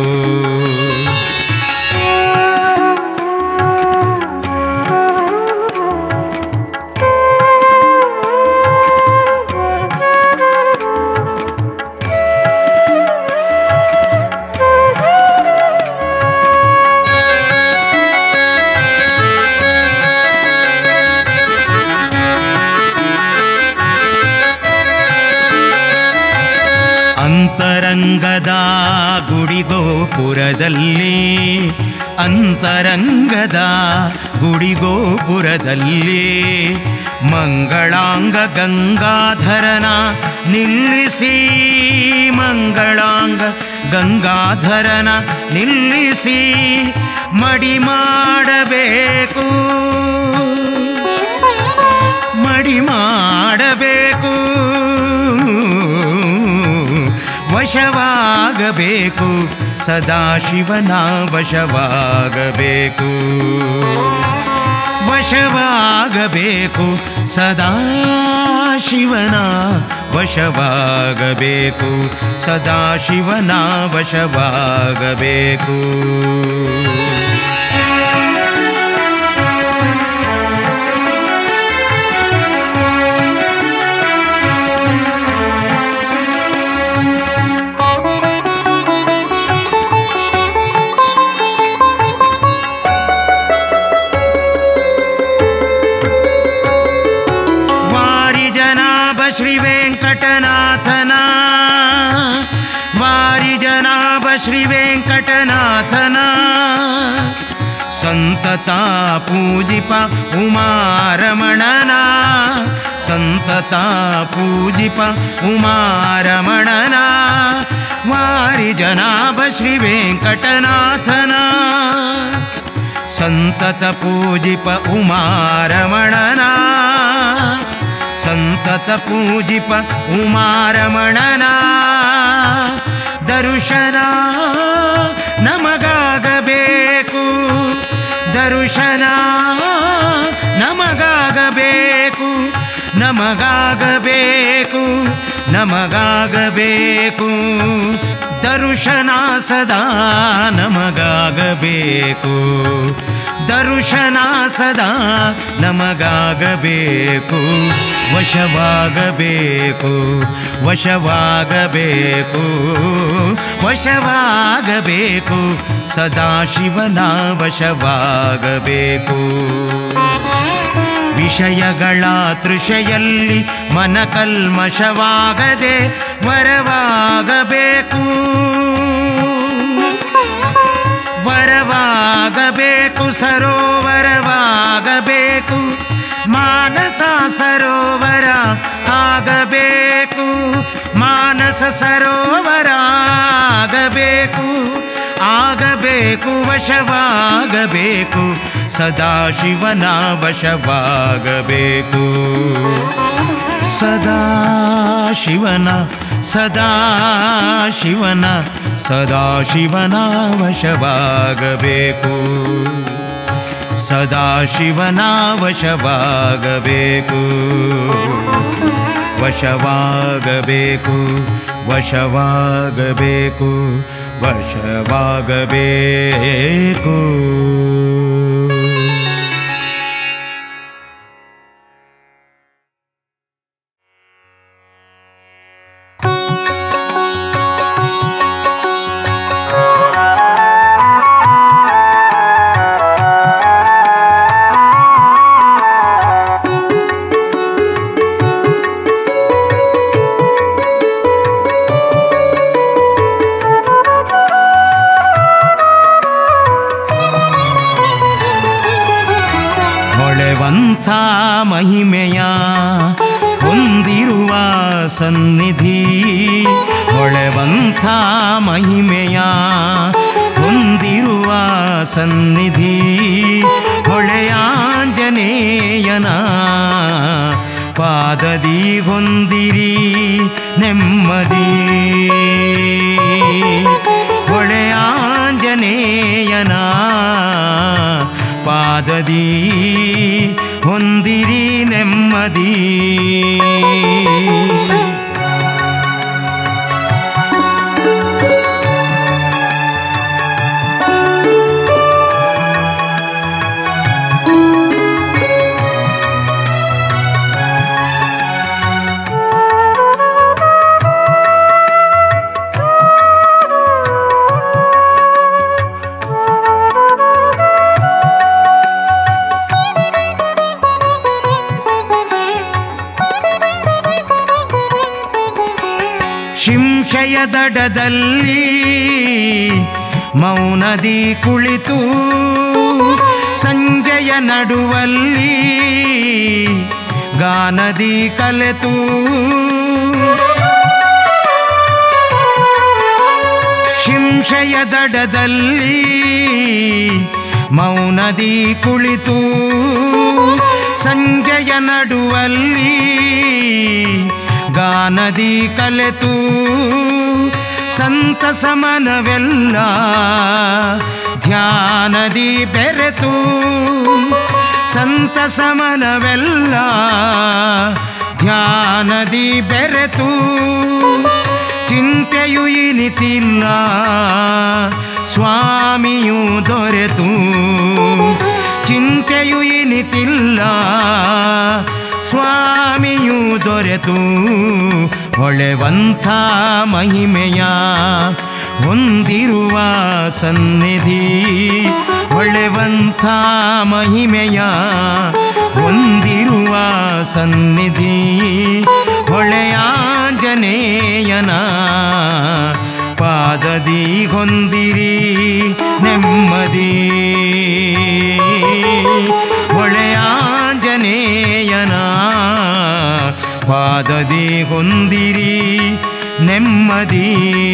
ಅಂತರಂಗದ ಗುಡಿಗೋಪುರದಲ್ಲಿ ಅಂತರಂಗದ ಗುಡಿಗೋಪುರದಲ್ಲಿ ಮಂಗಳಾಂಗ ಗಂಗಾಧರನ ನಿಲ್ಲಿಸಿ ಮಂಗಳಾಂಗ ಗಂಗಾಧರನ ನಿಲ್ಲಿಸಿ ಮಡಿ ಮಾಡಬೇಕು ಮಡಿ ಮಾಡಬೇಕು ವಶವಾಗಬೇಕು ಸದಾಶಿವನ ವಶವಾಗಬೇಕು ವಶವಾಗಬೇಕು ಸದಾ ಶಿವನ ವಶವಾಗಬೇಕು ಸದಾ ಶಿವನ ವಶವಾಗಬೇಕು ವಾರಿ ಜನಾಭ ಶ್ರೀ ವೆಂಕಟನಾಥನ ವಾರಿ ಜನಾಭ ಶ್ರೀ ವೆಂಕಟನಾಥನ ಸಂತತ ಪೂಜಿಪ ಉಮಾರಮಣನ ಸಂತತ ಪೂಜಿಪ ಉಮಾರಮಣನ ವಾರಿ ಜನಾಭ ಶ್ರೀ ವೆಂಕಟನಾಥನ ಸಂತತ ಪೂಜಿಪ ಉಮಾರಮಣನ ಸಂತತ ಪೂಜಿಪ ಉಮಾರಮಣನ ದರ್ಶನ ನಮಗಾಗಬೇಕು ದರ್ಶನ ನಮಗಾಗಬೇಕು ನಮಗಾಗಬೇಕು ನಮಗಾಗಬೇಕು ದರ್ಶನ ಸದಾ ನಮಗಾಗಬೇಕು ದರ್ಶನ ಸದಾ ನಮಗಾಗಬೇಕು ವಶವಾಗಬೇಕು ವಶವಾಗಬೇಕು ವಶವಾಗಬೇಕು ಸದಾಶಿವನ ವಶವಾಗಬೇಕು ವಿಷಯಗಳ ತೃಷೆಯಲ್ಲಿ ಮನ ಕಲ್ಮಶವಾಗದೆ ವರವಾಗಬೇಕು ವರವಾಗಬೇಕು ಸರೋವರವಾಗಬೇಕು ಮಾನಸ ಸರೋವರ ಆಗಬೇಕು ಮಾನಸ ಸರೋವರ ಆಗಬೇಕು ಆಗಬೇಕು ವಶವಾಗಬೇಕು ಸದಾಶಿವನ ವಶವಾಗಬೇಕು ಸದಾ ಶಿವನ ಸದಾ ಶಿವನ ಸದಾ ಶಿವನ ವಶವಾಗಬೇಕು ಸದಾ ಶಿವನ ವಶವಾಗಬೇಕು ವಶವಾಗಬೇಕು ವಶವಾಗಬೇಕು ವಶವಾಗಬೇಕು ಹೊಳೆವಂಥ ಮಹಿಮೆಯ ಹೊಂದಿರುವ ಸನ್ನಿಧಿ ಹೊಳೆವಂಥ ಮಹಿಮೆಯ ಹೊಂದಿರುವ ಸನ್ನಿಧಿ ಹೊಳೆಯಾಂಜನೇಯನ ಪಾದದಿ ಹೊಂದಿರಿ ನೆಮ್ಮದಿ ಹೊಳೆಯಾಂಜನೇಯನ ಪಾದದಿ ಹೊಂದಿರಿ ನೆಮ್ಮದಿ ಶಿಂಶಯ ದಡದಲ್ಲಿ ಮೌನದಿ ಕುಳಿತು ಸಂಜೆಯ ನಡುವಲ್ಲಿ ಗಾನದಿ ಕಲೆತು ಶಿಂಶಯ ದಡದಲ್ಲಿ ಮೌನದಿ ಕುಳಿತು ಸಂಜೆಯ ನಡುವಲ್ಲಿ ಗಾನದಿ ಕಲೆತು ಸಂತಸ ಮನವೆಲ್ಲ ಧ್ಯಾನದಿ ಬೆರೆತು ಸಂತಸ ಮನವೆಲ್ಲ ಧ್ಯಾನದಿ ಬೆರೆತು ಚಿಂತೆಯು ಇನಿತಿಲ್ಲ ಸ್ವಾಮಿಯು ದೊರೆತು ಚಿಂತೆಯು ಇನಿತಿಲ್ಲ ಸ್ವಾಮಿಯು ದೊರೆತು ಹೊಳೆವಂಥ ಮಹಿಮೆಯ ಹೊಂದಿರುವ ಸನ್ನಿಧಿ ಹೊಳೆವಂಥ ಮಹಿಮೆಯ ಹೊಂದಿರುವ ಸನ್ನಿಧಿ ಹೊಳೆಯಾಂಜನೇಯನ ಪಾದದಿ ಹೊಂದಿರಿ ನೆಮ್ಮದಿ ಹೊಳೆಯಾಂಜನೇಯನ ಪಾದದಿ ಹೊಂದಿರಿ ನೆಮ್ಮದಿ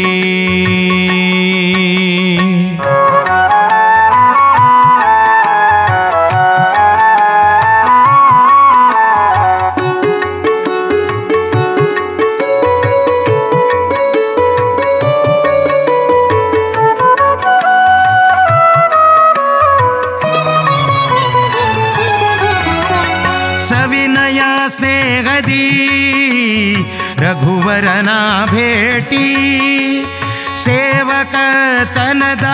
ಸವಿನಯ ಸ್ನೇಹದಿ ರಘುವರನ ಭೇಟಿ ಸೇವಕತನದ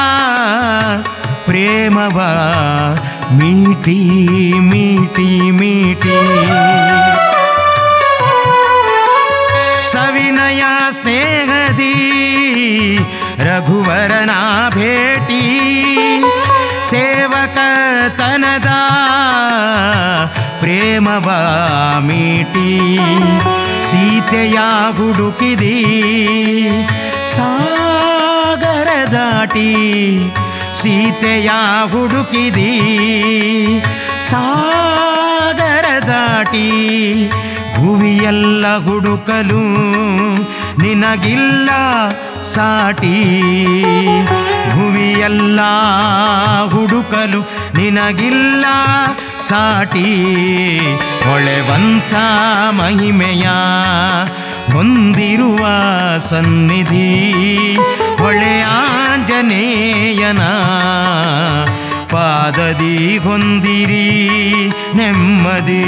ಪ್ರೇಮವ ಮೀಟಿ ಮೀಟಿ ಮೀಟಿ ಸವಿನಯ ಸ್ನೇಹದಿ ರಘುವರನ ಭೇಟಿ ಸೇವಕತನದ ಪ್ರೇಮವ ಮೀಟಿ ಸೀತೆಯ ಹುಡುಕಿದಿ ಸಾಗರ ದಾಟಿ ಸೀತೆಯ ಹುಡುಕಿದಿ ಸಾಗರ ದಾಟಿ ಭುವಿಯೆಲ್ಲ ಹುಡುಕಲು ನಿನಗಿಲ್ಲ ಸಾಟಿ ಭುವಿಯೆಲ್ಲ ಹುಡುಕಲು ನಿನಗಿಲ್ಲ ಸಾಟಿ ಹೊಳೆವಂತ ಮಹಿಮೆಯ ಹೊಂದಿರುವ ಸನ್ನಿಧಿ ಹೊಳೆ ಆಂಜನೇಯನ ಪಾದದಿ ಹೊಂದಿರಿ ನೆಮ್ಮದಿ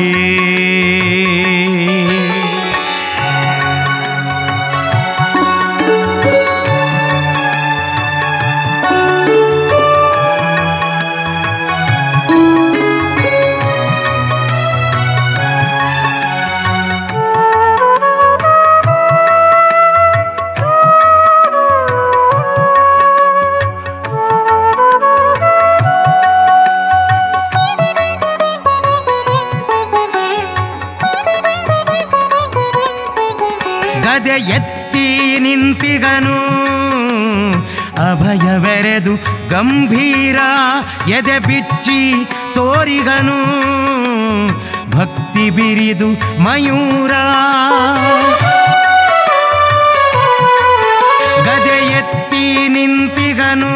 ಗದೆ ಎತ್ತಿ ನಿಂತಿಗನು ಅಭಯವೆರೆದು ಗಂಭೀರ ಎದೆ ಬಿಚ್ಚಿ ತೋರಿಗನು ಭಕ್ತಿ ಬಿರಿದು ಮಯೂರ ಗದೆ ಎತ್ತಿ ನಿಂತಿಗನು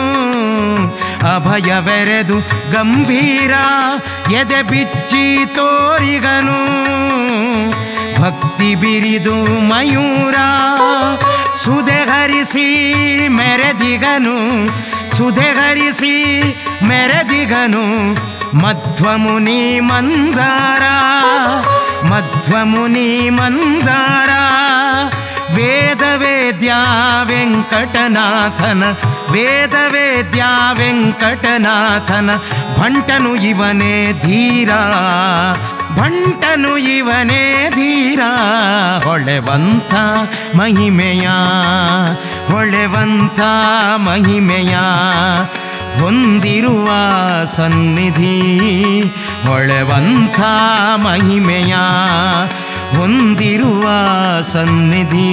ಅಭಯವೆರೆದು ಗಂಭೀರ ಎದೆ ಬಿಚ್ಚಿ ತೋರಿಗನು ಭಕ್ತಿ ಬಿರಿದು ಮಯೂರ ಸುದೆಹರಿಸಿ ಮೆರೆದಿಗನು ಸುದೆಹರಿಸಿ ಮೆರೆದಿಗನು ಮಧ್ವಮುನಿ ಮಂದಾರ ಮಧ್ವಮುನಿ ಮಂದಾರ ವೇದ ವೇದ್ಯ ವೆಂಕಟನಾಥನ ವೇದ ವೇದ್ಯ ವೆಂಕಟನಾಥನ ಭಂಟನು ಇವನೇ ಧೀರ ಭಂಟನು ಇವನೇ ಧೀರ ಹೊಳೆವಂತ ಮಹಿಮೆಯ ಹೊಳೆವಂತ ಮಹಿಮೆಯ ಹೊಂದಿರುವ ಸನ್ನಿಧಿ ಹೊಳೆವಂತ ಮಹಿಮೆಯ ಹೊಂದಿರುವ ಸನ್ನಿಧಿ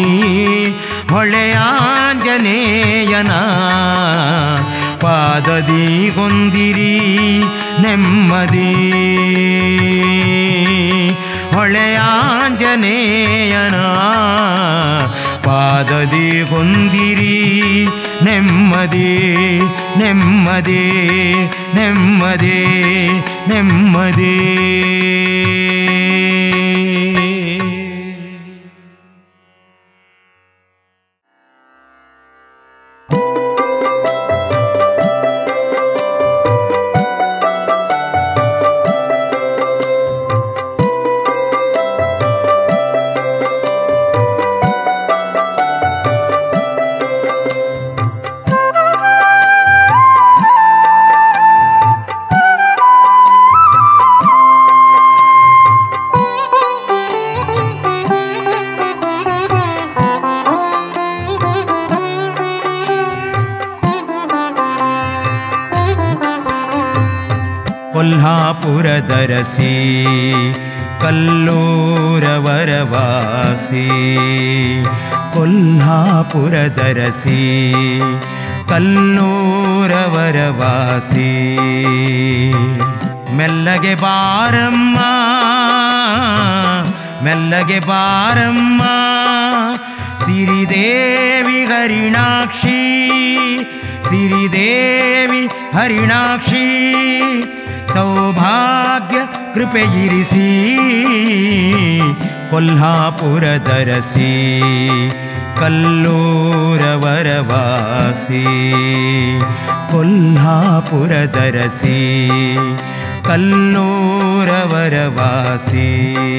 ಹೊಳೆಯಾಂಜನೇಯನ ಪಾದದಿ ಗೊಂದಿರಿ ನೆಮ್ಮದಿ ಹೊಳೆಯಾಂಜನೇಯನ ಪಾದದಿ ಹೊಂದಿರಿ ನೆಮ್ಮದಿ ನೆಮ್ಮದಿ ನೆಮ್ಮದಿ ನೆಮ್ಮದಿ ಕೊಲ್ಹಾಪುರದರಸಿ ಕಲ್ಲೂರವರವಾಸಿ ಕೊಲ್ಹಾಪುರದರಸಿ ಕಲ್ಲೂರವರವಾಸಿ ಮೆಲ್ಲಗೆ ಬಾರಮ್ಮ ಮೆಲ್ಲಗೆ ಬಾರಮ್ಮ ಸಿರಿದೇವಿ ಹರಿಣಾಕ್ಷಿ ಸಿರಿದೇವಿ ಹರಿಣಾಕ್ಷಿ ಸೌಭಾಗ್ಯ ಕೃಪೆಯಿರಿಸಿ ಕೊಲ್ಹಾಪುರದರಸಿ ಕಲ್ಲೂರವರವಾಸಿ ಕೊಲ್ಹಾಪುರದರಸಿ ಕಲ್ಲೂರವರವಾಸಿ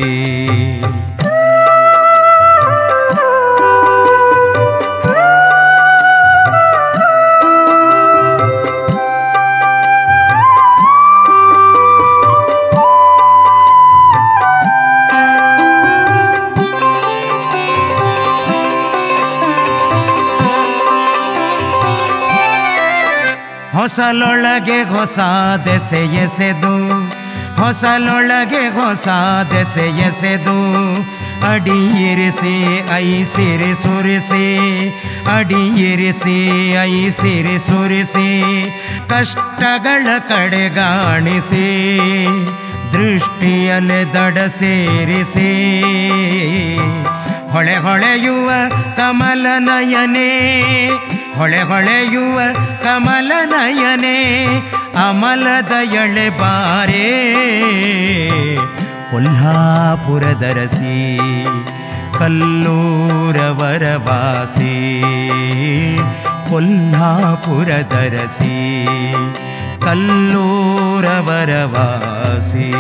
ಹೊಸಲೊಳಗೆ ಹೊಸ ದೆಸೆ ಎಸೆದು ಹೊಸಲೊಳಗೆ ಹೊಸ ದೆಸೆ ಎಸೆದು ಅಡಿಯಿರಿಸಿ ಐಸಿರಿ ಸುರಿಸಿ ಅಡಿಯಿರಿಸಿ ಐಸಿರಿ ಸುರಿಸಿ ಕಷ್ಟಗಳ ಕಡೆಗಾಣಿಸಿ ದೃಷ್ಟಿಯಲೆ ದಡ ಸೇರಿಸಿ ಹೊಳೆ ಹೊಳೆಯುವ ಕಮಲ ನಯನೇ ಹೊಳೆ ಹೊಳೆಯುವ ಕಮಲ ನಯನೆ ಅಮಲದ ಎಳೆ ಬಾರೆ ಕೊಲ್ಹಾಪುರದರಸಿ ಕಲ್ಲೂರವರ ವಾಸಿ ಕೊಲ್ಹಾಪುರದರಸಿ ಕಲ್ಲೂರವರ ವಾಸಿ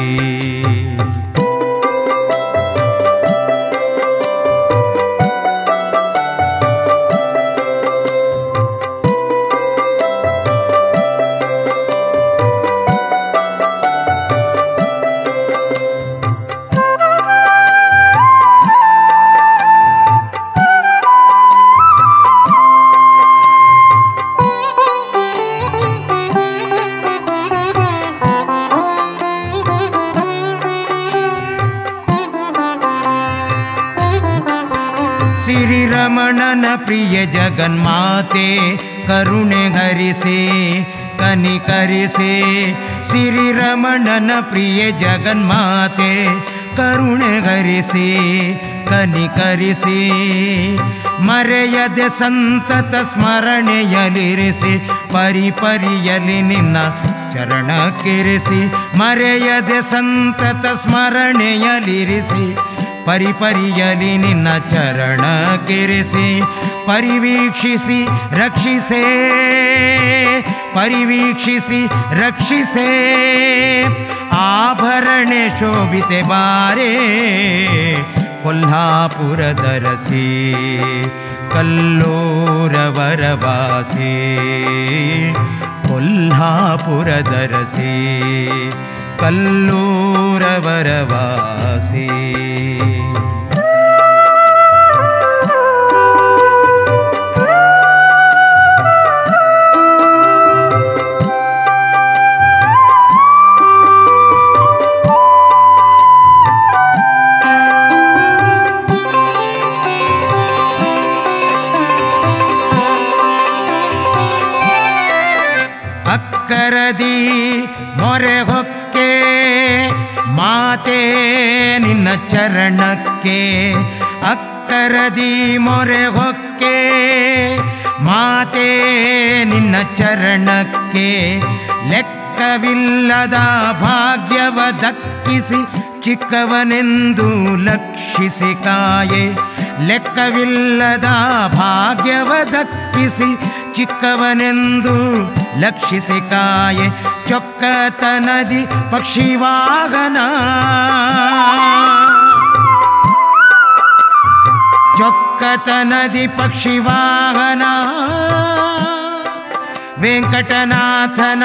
ಸಿರಿರಮಣನ ಪ್ರಿಯ ಜಗನ್ಮಾತೆ ಕರುಣೆ ಹರಿಸಿ ಕನಿಕರಿಸಿ ಸಿರಿರಮಣನ ಪ್ರಿಯ ಜಗನ್ಮಾತೆ ಕರುಣೆ ಹರಿಸಿ ಕನಿಕರಿಸಿ ಮರೆಯದೆ ಸಂತತ ಸ್ಮರಣೆಯಲಿರಿಸಿ ಪರಿಪರಿಯಲಿ ನಿನ್ನ ಚರಣ ಕಿರಿಸಿ ಮರೆಯದೆ ಸಂತತ ಸ್ಮರಣೆಯಲಿರಿಸಿ ಪರಿಪರಿಯಲಿ ನಿನ್ನ ಚರಣ ಕಿರಿಸಿ ಪರಿವೀಕ್ಷಿಸಿ ರಕ್ಷಿಸೇ ಪರಿವೀಕ್ಷಿಸಿ ರಕ್ಷಿಸೇ ಆಭರಣೆ ಶೋಭಿತೆ ಬಾರೇ ಕೊಲ್ಹಾಪುರದರಸಿ ಕಲ್ಲೂರವರ ವಾಸಿ ಕೊಲ್ಹಾಪುರದರಸಿ ಕಲ್ಲೂರವರ ವಾಸಿ ಅಕ್ಕರದಿ ಮೊರೆ ಹೊಕ್ಕೆ ಮಾತೆ ನಿನ್ನ ಚರಣಕ್ಕೆ ಅಕ್ಕರದಿ ಮೊರೆ ಹೊಕ್ಕೆ ಮಾತೆ ನಿನ್ನ ಚರಣಕ್ಕೆ ಲೆಕ್ಕವಿಲ್ಲದ ಭಾಗ್ಯವ ದಕ್ಕಿಸಿ ಚಿಕ್ಕವನೆಂದು ಲಕ್ಷಿಸಿ ಕಾಯೆ ಲೆಕ್ಕವಿಲ್ಲದ ಭಾಗ್ಯವ ದಕ್ಕಿಸಿ ಚಿಕ್ಕವನೆಂದು ಲಕ್ಷಿಸಿ ಕಾಯೆ ಚೊಕ್ಕತನದಿ ಪಕ್ಷಿವಾಗನ ಚೊಕ್ಕತನದಿ ಪಕ್ಷಿವಾಹನ ವೆಂಕಟನಾಥನ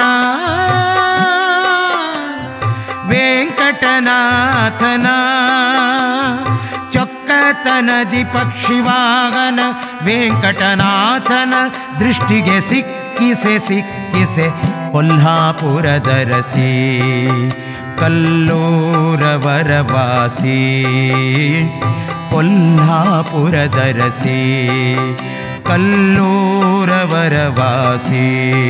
ವೆಂಕಟನಾಥನ ಚೊಕ್ಕತನದಿ ಪಕ್ಷಿವಾಹನ ವೆಂಕಟನಾಥನ ದೃಷ್ಟಿಗೆ ಸಿಕ್ಕಿಸೆ ಸಿಕ್ಕಿಸೆ ಕೊಲ್ಹಾಪುರದರಸಿ ಕಲ್ಲೂರವರ ವಾಸಿ ಕೊಲ್ಹಾಪುರದರಸಿ ಕಲ್ಲೂರವರ ವಾಸಿ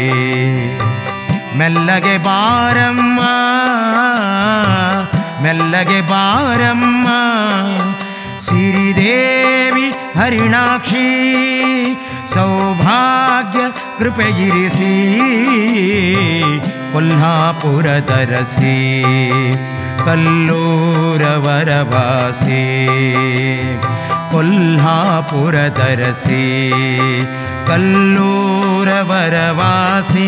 ಮೆಲ್ಲಗೆ ಬಾರಮ್ಮ ಮೆಲ್ಲಗೆ ಬಾರಮ್ಮ ಸಿರಿದೇವಿ ಹರಿಣಾಕ್ಷಿ ಸೌಭಾಗ್ಯ ಕೃಪೆಯಿರಿಸಿ ಕೊಲ್ಹಾಪುರದರಸಿ ಕಲ್ಲೂರವರ ವಾಸಿ ಕೊಲ್ಹಾಪುರದರಸಿ ಕಲ್ಲೂರವರ ವಾಸಿ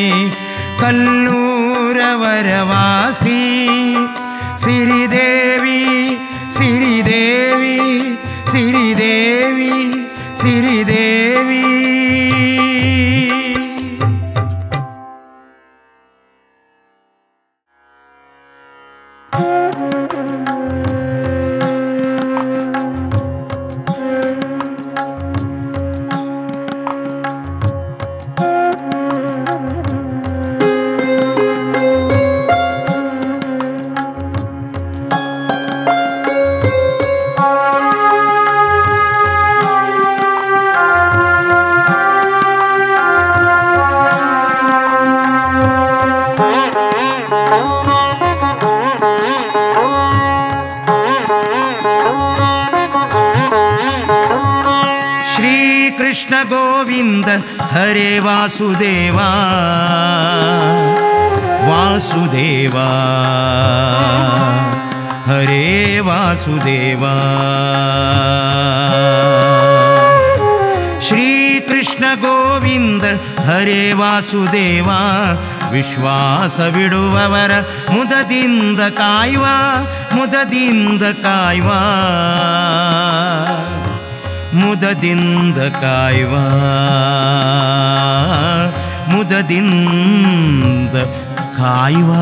ಕಲ್ಲೂರವರ ವಾಸಿ ಸಿರಿದೇವಿ ಸಿರಿದೇವಿ ಸಿರಿದೇವಿ ಸಿರಿದೇವಿ ಗೋವಿಂದ ಹರೇ ವಾಸುದೇವ ವಾಸುದೇವ ಹರೇ ವಾಸುದೇವ ಶ್ರೀಕೃಷ್ಣ ಗೋವಿಂದ ಹರೇ ವಾಸುದೇವ ವಿಶ್ವಾಸವಿಡುವವರ ಮುದದಿಂದ ಕಾಯುವ ಮುದದಿಂದ ಕಾಯುವ ಮುದದಿಂದ ಕಾಯುವ ಮುದದಿಂದ ಕಾಯುವ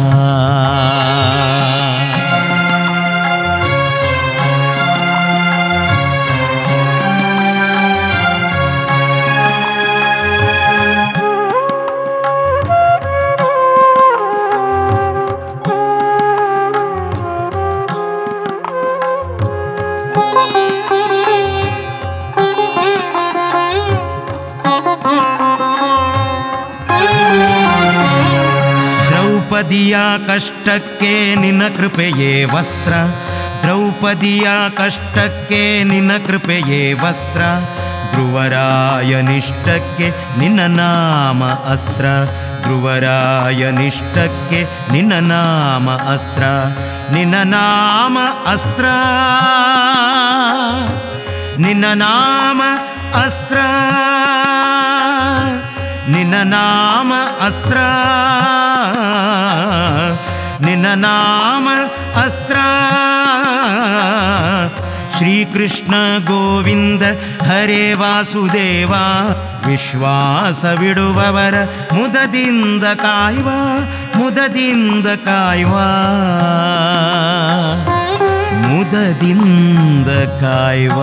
ದ್ರೌಪದಿಯ ಕಷ್ಟಕ್ಕೆ ನಿನ್ನ ಕೃಪೆಯೇ ವಸ್ತ್ರ ದ್ರೌಪದಿಯ ಕಷ್ಟಕ್ಕೆ ನಿನ್ನ ಕೃಪೆಯೇ ವಸ್ತ್ರ ಧ್ರುವರಾಯ ನಿಷ್ಠಕ್ಕೆ ನಿನ್ನ ನಾಮ ಅಸ್ತ್ರ ಧ್ರುವರಾಯ ನಿಷ್ಠಕ್ಕೆ ನಿನ್ನ ನಾಮ ಅಸ್ತ್ರ ನಿನ್ನ ನಾಮ ಅಸ್ತ್ರ ನಿನ್ನ ನಾಮ ಅಸ್ತ್ರ ನಿನ್ನ ನಾಮ ಅಸ್ತ್ರ ನಿನ್ನ ನಾಮ ಅಸ್ತ್ರ ಶ್ರೀಕೃಷ್ಣ ಗೋವಿಂದ ಹರೇ ವಾಸುದೇವ ವಿಶ್ವಾಸವಿಡುವವರ ಮುದದಿಂದ ಕಾಯುವ ಮುದದಿಂದ ಕಾಯುವ ಮುದದಿಂದ ಕಾಯುವ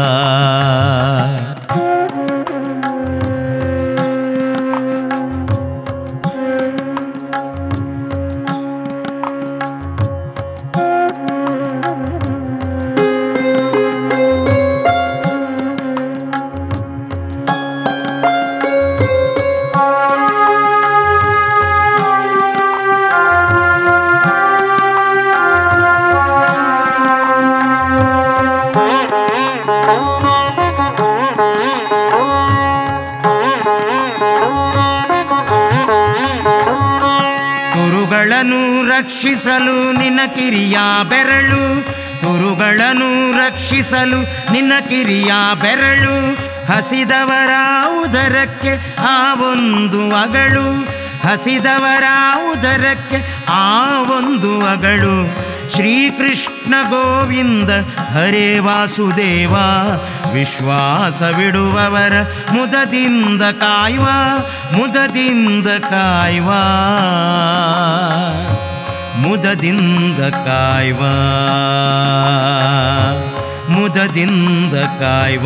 ತುರುಗಳನ್ನು ರಕ್ಷಿಸಲು ನಿನ್ನ ಕಿರಿಯ ಬೆರಳು ತುರುಗಳನ್ನು ರಕ್ಷಿಸಲು ನಿನ್ನ ಕಿರಿಯ ಬೆರಳು ಹಸಿದವರ ಉದರಕ್ಕೆ ಆ ಒಂದು ಅಗಳು ಹಸಿದವರ ಉದರಕ್ಕೆ ಆ ಒಂದು ಅಗಳು ಶ್ರೀಕೃಷ್ಣ ಗೋವಿಂದ ಹರೇ ವಾಸುದೇವ ವಿಶ್ವಾಸವಿಡುವವರ ಮುದದಿಂದ ಕಾಯುವ ಮುದದಿಂದ ಕಾಯುವ ಮುದದಿಂದ ಕಾಯುವ ಮುದದಿಂದ ಕಾಯುವ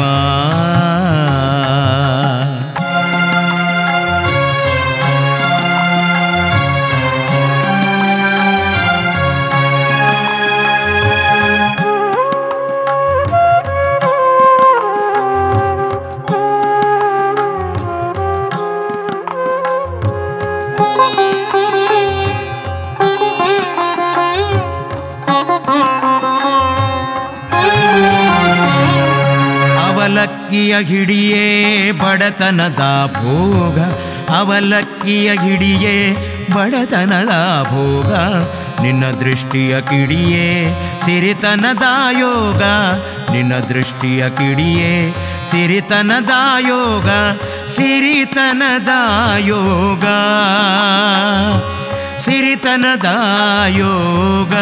ಅವಲಕ್ಕಿಯ ಹಿಡಿಯೇ ಬಡತನದ ಭೋಗ ಅವಲಕ್ಕಿಯ ಹಿಡಿಯೇ ಬಡತನದ ಭೋಗ ನಿನ್ನ ದೃಷ್ಟಿಯ ಕಿಡಿಯೇ ಸಿರಿತನದ ಯೋಗ ನಿನ್ನ ದೃಷ್ಟಿಯ ಕಿಡಿಯೇ ಸಿರಿತನದ ಯೋಗ ಸಿರಿತನದ ಯೋಗ ಸಿರಿತನದ ಯೋಗ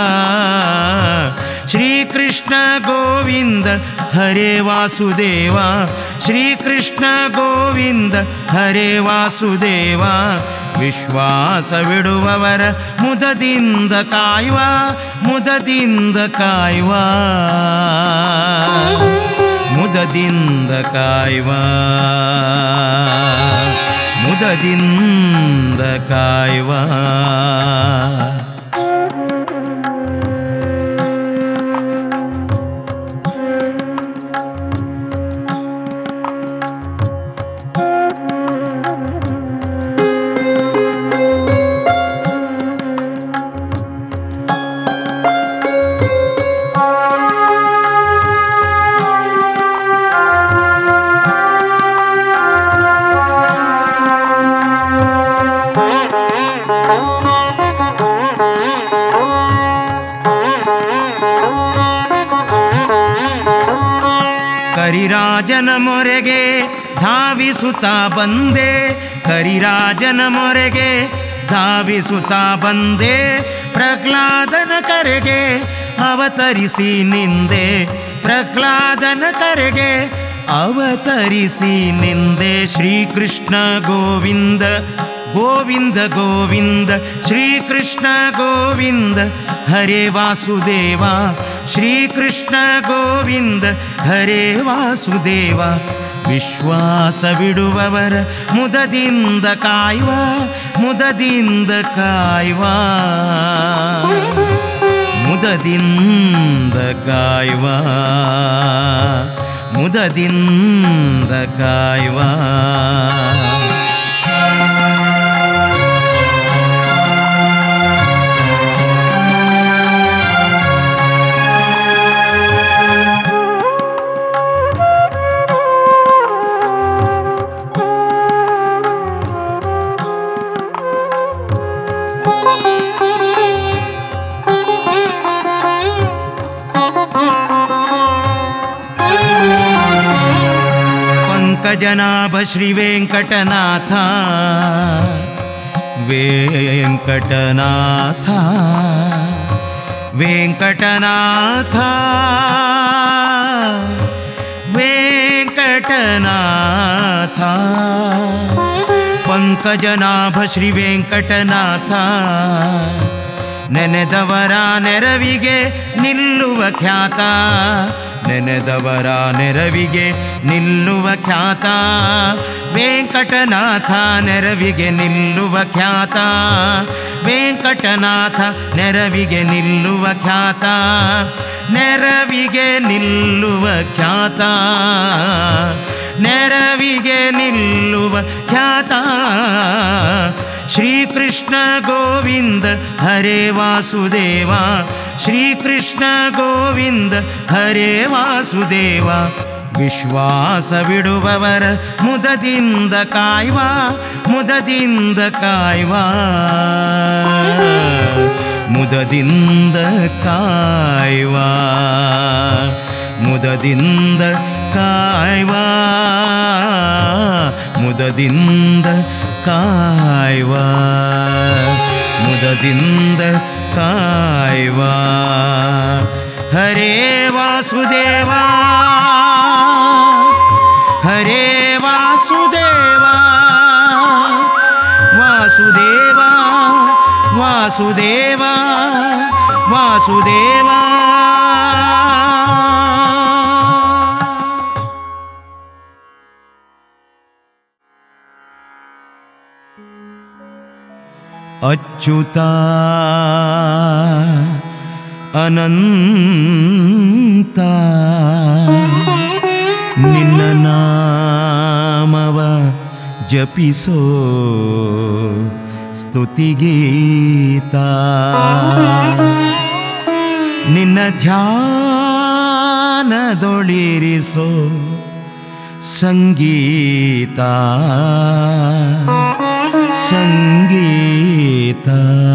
ಶ್ರೀಕೃಷ್ಣ ಗೋವಿಂದ ಹರೇ ವಾಸುದೇವ ಶ್ರೀಕೃಷ್ಣ ಗೋವಿಂದ ಹರೇ ವಾಸುದೇವ ವಿಶ್ವಾಸವಿಡುವವರ ಮುದದಿಂದ ಕಾಯುವ ಮುದದಿಂದ ಕಾಯುವ ಮುದದಿಂದ ಕಾಯುವ ಮುದದಿಂದ ಕಾಯುವ ಮೊರೆಗೆ ಧಾವಿಸುತ್ತಾ ಬಂದೆ ಕರಿರಾಜನ ಮೊರೆಗೆ ಧಾವಿಸುತ್ತಾ ಬಂದೆ ಪ್ರಹ್ಲಾದನ ಕರೆಗೆ ಅವತರಿಸಿ ನಿಂದೆ ಪ್ರಹ್ಲಾದನ ಕರೆಗೆ ಅವತರಿಸಿ ನಿಂದೆ ಶ್ರೀಕೃಷ್ಣ ಗೋವಿಂದ ಗೋವಿಂದ ಗೋವಿಂದ ಶ್ರೀಕೃಷ್ಣ ಗೋವಿಂದ ಹರೇ ವಾಸುದೇವ ಶ್ರೀಕೃಷ್ಣ ಗೋವಿಂದ ಹರೇ ವಾಸುದೇವ ವಿಶ್ವಾಸವಿಡುವವರ ಮುದದಿಂದ ಕಾಯುವ ಮುದದಿಂದ ಕಾಯುವ ಮುದದಿಂದ ಕಾಯುವ ಮುದದಿಂದ ಕಾಯುವ ಪಂಕಜನಾಭ ಶ್ರೀ ವೆಂಕಟನಾಥ ವೆಂಕಟನಾಥ ವೆಂಕಟನಾಥ ವೆಂಕಟನಾಥ ಪಂಕಜನಾಭ ಶ್ರೀ ವೆಂಕಟನಾಥ ನೆನೆದವರ ನೆರವಿಗೆ ನಿಲ್ಲುವ ಖ್ಯಾತ ನೆನೆದವರ ನೆರವಿಗೆ ನಿಲ್ಲುವ ಖ್ಯಾತ ವೆಂಕಟನಾಥ ನೆರವಿಗೆ ನಿಲ್ಲುವ ಖ್ಯಾತ ವೆಂಕಟನಾಥ ನೆರವಿಗೆ ನಿಲ್ಲುವ ಖ್ಯಾತ ನೆರವಿಗೆ ನಿಲ್ಲುವ ಖ್ಯಾತ ನೆರವಿಗೆ ನಿಲ್ಲುವ ಖ್ಯಾತ ಶ್ರೀಕೃಷ್ಣ ಗೋವಿಂದ ಹರೇ ವಾಸುದೇವ ಶ್ರೀಕೃಷ್ಣ ಗೋವಿಂದ ಹರೇ ವಾಸುದೇವ ವಿಶ್ವಾಸವಿಡುವವರ ಮುದದಿಂದ ಕಾಯ್ವ ಮುದದಿಂದ ಕಾಯ್ವ ಮುದದಿಂದ ಕಾಯ್ವ ಮುದದಿಂದ ಕಾಯ್ವ ಮುದದಿಂದ ಕಾಯ್ವ ಮುದದಿಂದ ಕಾಯ್ವ ಹರೇ ವಾಸುದೇವ ಹರೇ ವಾಸುದೇವ ವಾಸುದೇವ ವಾಸುದೇವ ವಾಸುದೇವ ಅಚ್ಯುತ ಅನಂತ ನಿನ್ನ ನಾಮವ ಜಪಿಸೋ ಸ್ತುತಿಗೀತ ನಿನ್ನ ಧ್ಯಾನದೊಳಿರಿಸೋ ಸಂಗೀತ ಸಂಗೀತ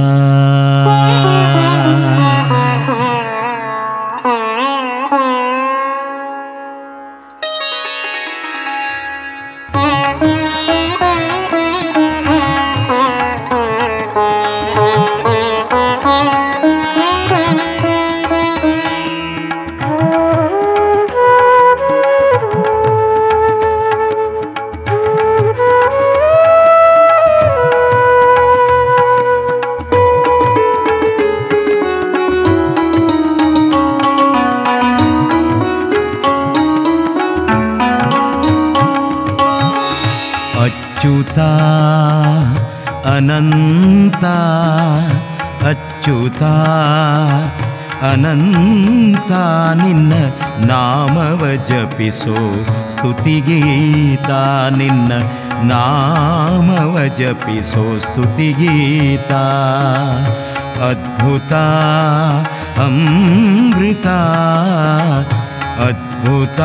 ಅಚ್ಯುತ ಅನಂತ ಅಚ್ಯುತ ಅನಂತ ನಿನ್ನ ನಾಮವ ಜಪಿಸೋ ಸ್ತುತಿಗೀತ ನಿನ್ನ ನಾಮವ ಜಪಿಸೋ ಸ್ತುತಿಗೀತ ಅದ್ಭುತ ಅಮೃತ ಅದ್ಭುತ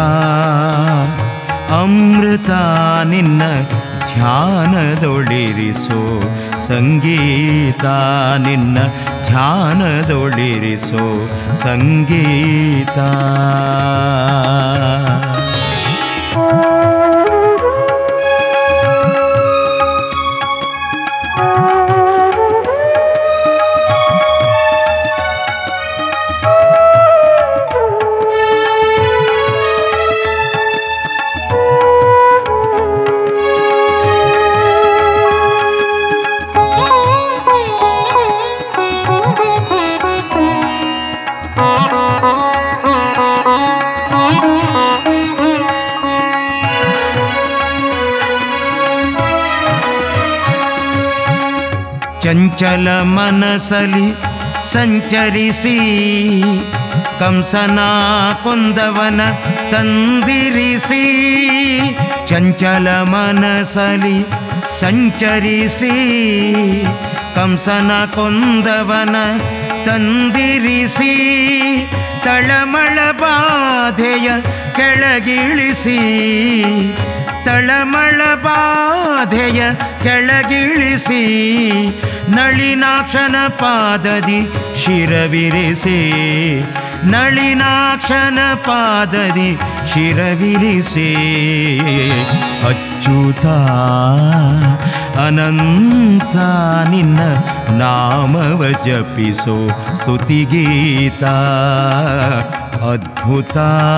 ಅಮೃತ ನಿನ್ನ ಧ್ಯಾನದೊಳಿರಿಸೋ ಸಂಗೀತ ನಿನ್ನ ಧ್ಯಾನದೊಳಿರಿಸೋ ಸಂಗೀತ ಚಂಚಲ ಮನಸಲಿ ಸಂಚರಿಸಿ ಕಂಸನ ಕೊಂದವನ ತಂದಿರಿಸಿ ಚಂಚಲ ಮನಸಲಿ ಸಂಚರಿಸಿ ಕಂಸನ ಕೊಂದವನ ತಂದಿರಿಸಿ ತಳಮಳ ಬಾಧೆಯ ಕೆಳಗಿಳಿಸಿ ತಳಮಳ ಬಾಧೆಯ ಕೆಳಗಿಳಿಸಿ ನಳಿನಾಕ್ಷನ ಪಾದದಿ ಶಿರವಿರಿಸಿ ನಳಿನಾಕ್ಷನ ಪಾದದಿ ಶಿರವಿರಿಸಿ ಅಚ್ಚುತ ಅನಂತ ನಿನ್ನ ನಾಮವ ಜಪಿಸೋ ಸ್ತುತಿಗೀತ ಅದ್ಭುತ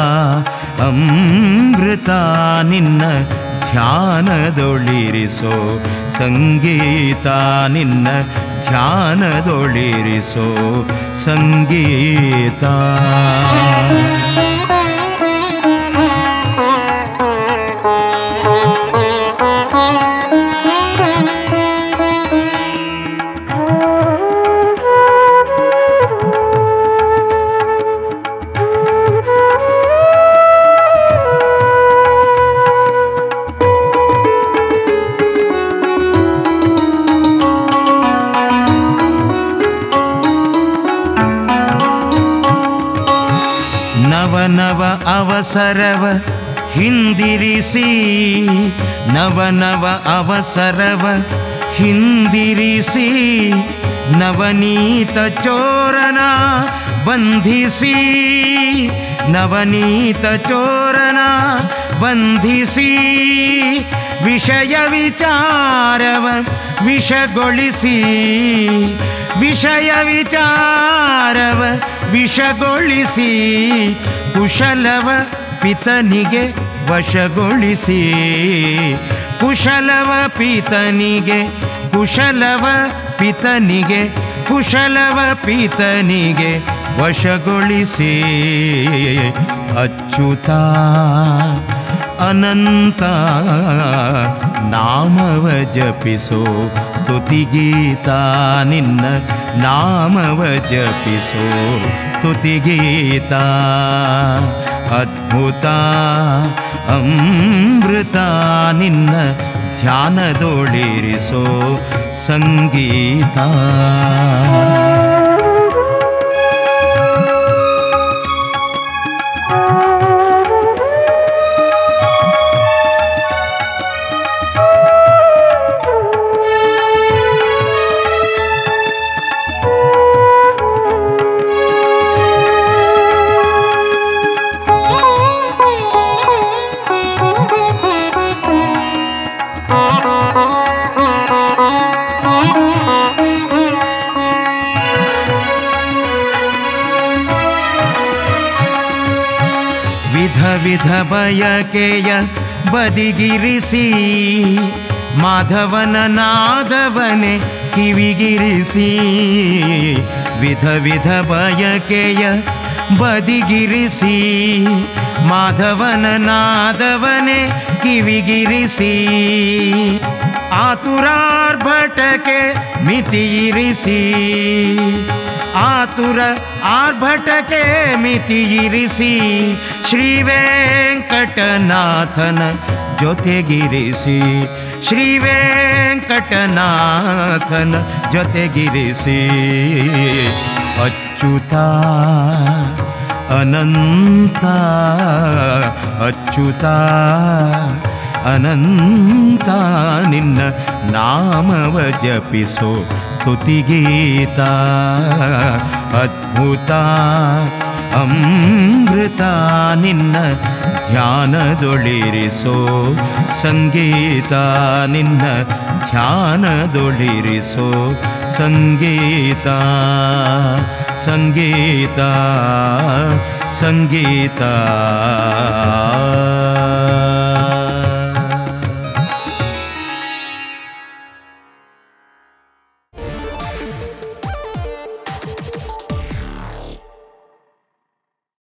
ಅಮೃತ ನಿನ್ನ ಧ್ಯಾನದೊಳಿರಿಸೋ ಸಂಗೀತ ನಿನ್ನ ಧ್ಯಾನದೊಳಿರಿಸೋ ಸಂಗೀತ ನವ ನವ ಅವಸರವ ಹಿಂದಿರಿಸಿ ನವ ನವ ಅವಸರವ ಹಿಂದಿರಿಸಿ ನವನೀತ ಚೋರನ ಬಂಧಿಸಿ ನವನೀತ ಚೋರನ ಬಂಧಿಸಿ ವಿಷಯ ವಿಚಾರವ ವಿಷಗೊಳಿಸಿ ವಿಷಯ ವಿಚಾರವ ವಿಷಗೊಳಿಸಿ ಕುಶಲವ ಪಿತನಿಗೆ ವಶಗೊಳಿಸಿ ಕುಶಲವ ಪಿತನಿಗೆ ಕುಶಲವ ಪಿತನಿಗೆ ಕುಶಲವ ಪಿತನಿಗೆ ವಶಗೊಳಿಸಿ ಅಚ್ಯುತ ಅನಂತ ನಾಮವ ಜಪಿಸೋ ಸ್ತುತಿಗೀತ ನಿನ್ನ ನಾಮವ ಜಪಿಸೋ ಸ್ತುತಿಗೀತ ಅದ್ಭುತ ಅಮೃತ ನಿನ್ನ ಧ್ಯಾನದೊಳಿರಿಸೋ ಸಂಗೀತ ವಿಧ ವಿಧ ಬಯಕೆಯ ಬದಿಗಿರಿಸಿ ಮಾಧವನ ನಾದವನೆ ಕಿವಿಗಿರಿಸಿ ವಿಧ ವಿಧ ಬಯಕೆಯ ಬದಿಗಿರಿಸಿ ಮಾಧವನ ನಾದವನೆ ಕಿವಿಗಿರಿಸಿ ಆತುರಾರ್ಭಟಕ್ಕೆ ಮಿತಿಯಿರಿಸಿ ಆತುರ ಆರ್ಭಟಕ್ಕೆ ಮಿತಿಯಿರಿಸಿ ಶ್ರೀ ವೆಂಕಟನಾಥನ ಜೊತೆಗಿರಿಸಿ ಶ್ರೀ ವೆಂಕಟನಾಥನ ಜೊತೆಗಿರಿಸಿ ಅಚ್ಯುತ ಅನಂತ ಅಚ್ಯುತ ಅನಂತ ನಿನ್ನ ನಾಮವ ಜಪಿಸೋ ಸ್ತುತಿಗೀತ ಅದ್ಭುತ ಅಮೃತ ನಿನ್ನ ಧ್ಯಾನದೊಳಿರಿಸೋ ಸಂಗೀತ ನಿನ್ನ ಧ್ಯಾನದೊಳಿರಿಸೋ ಸಂಗೀತ ಸಂಗೀತ ಸಂಗೀತ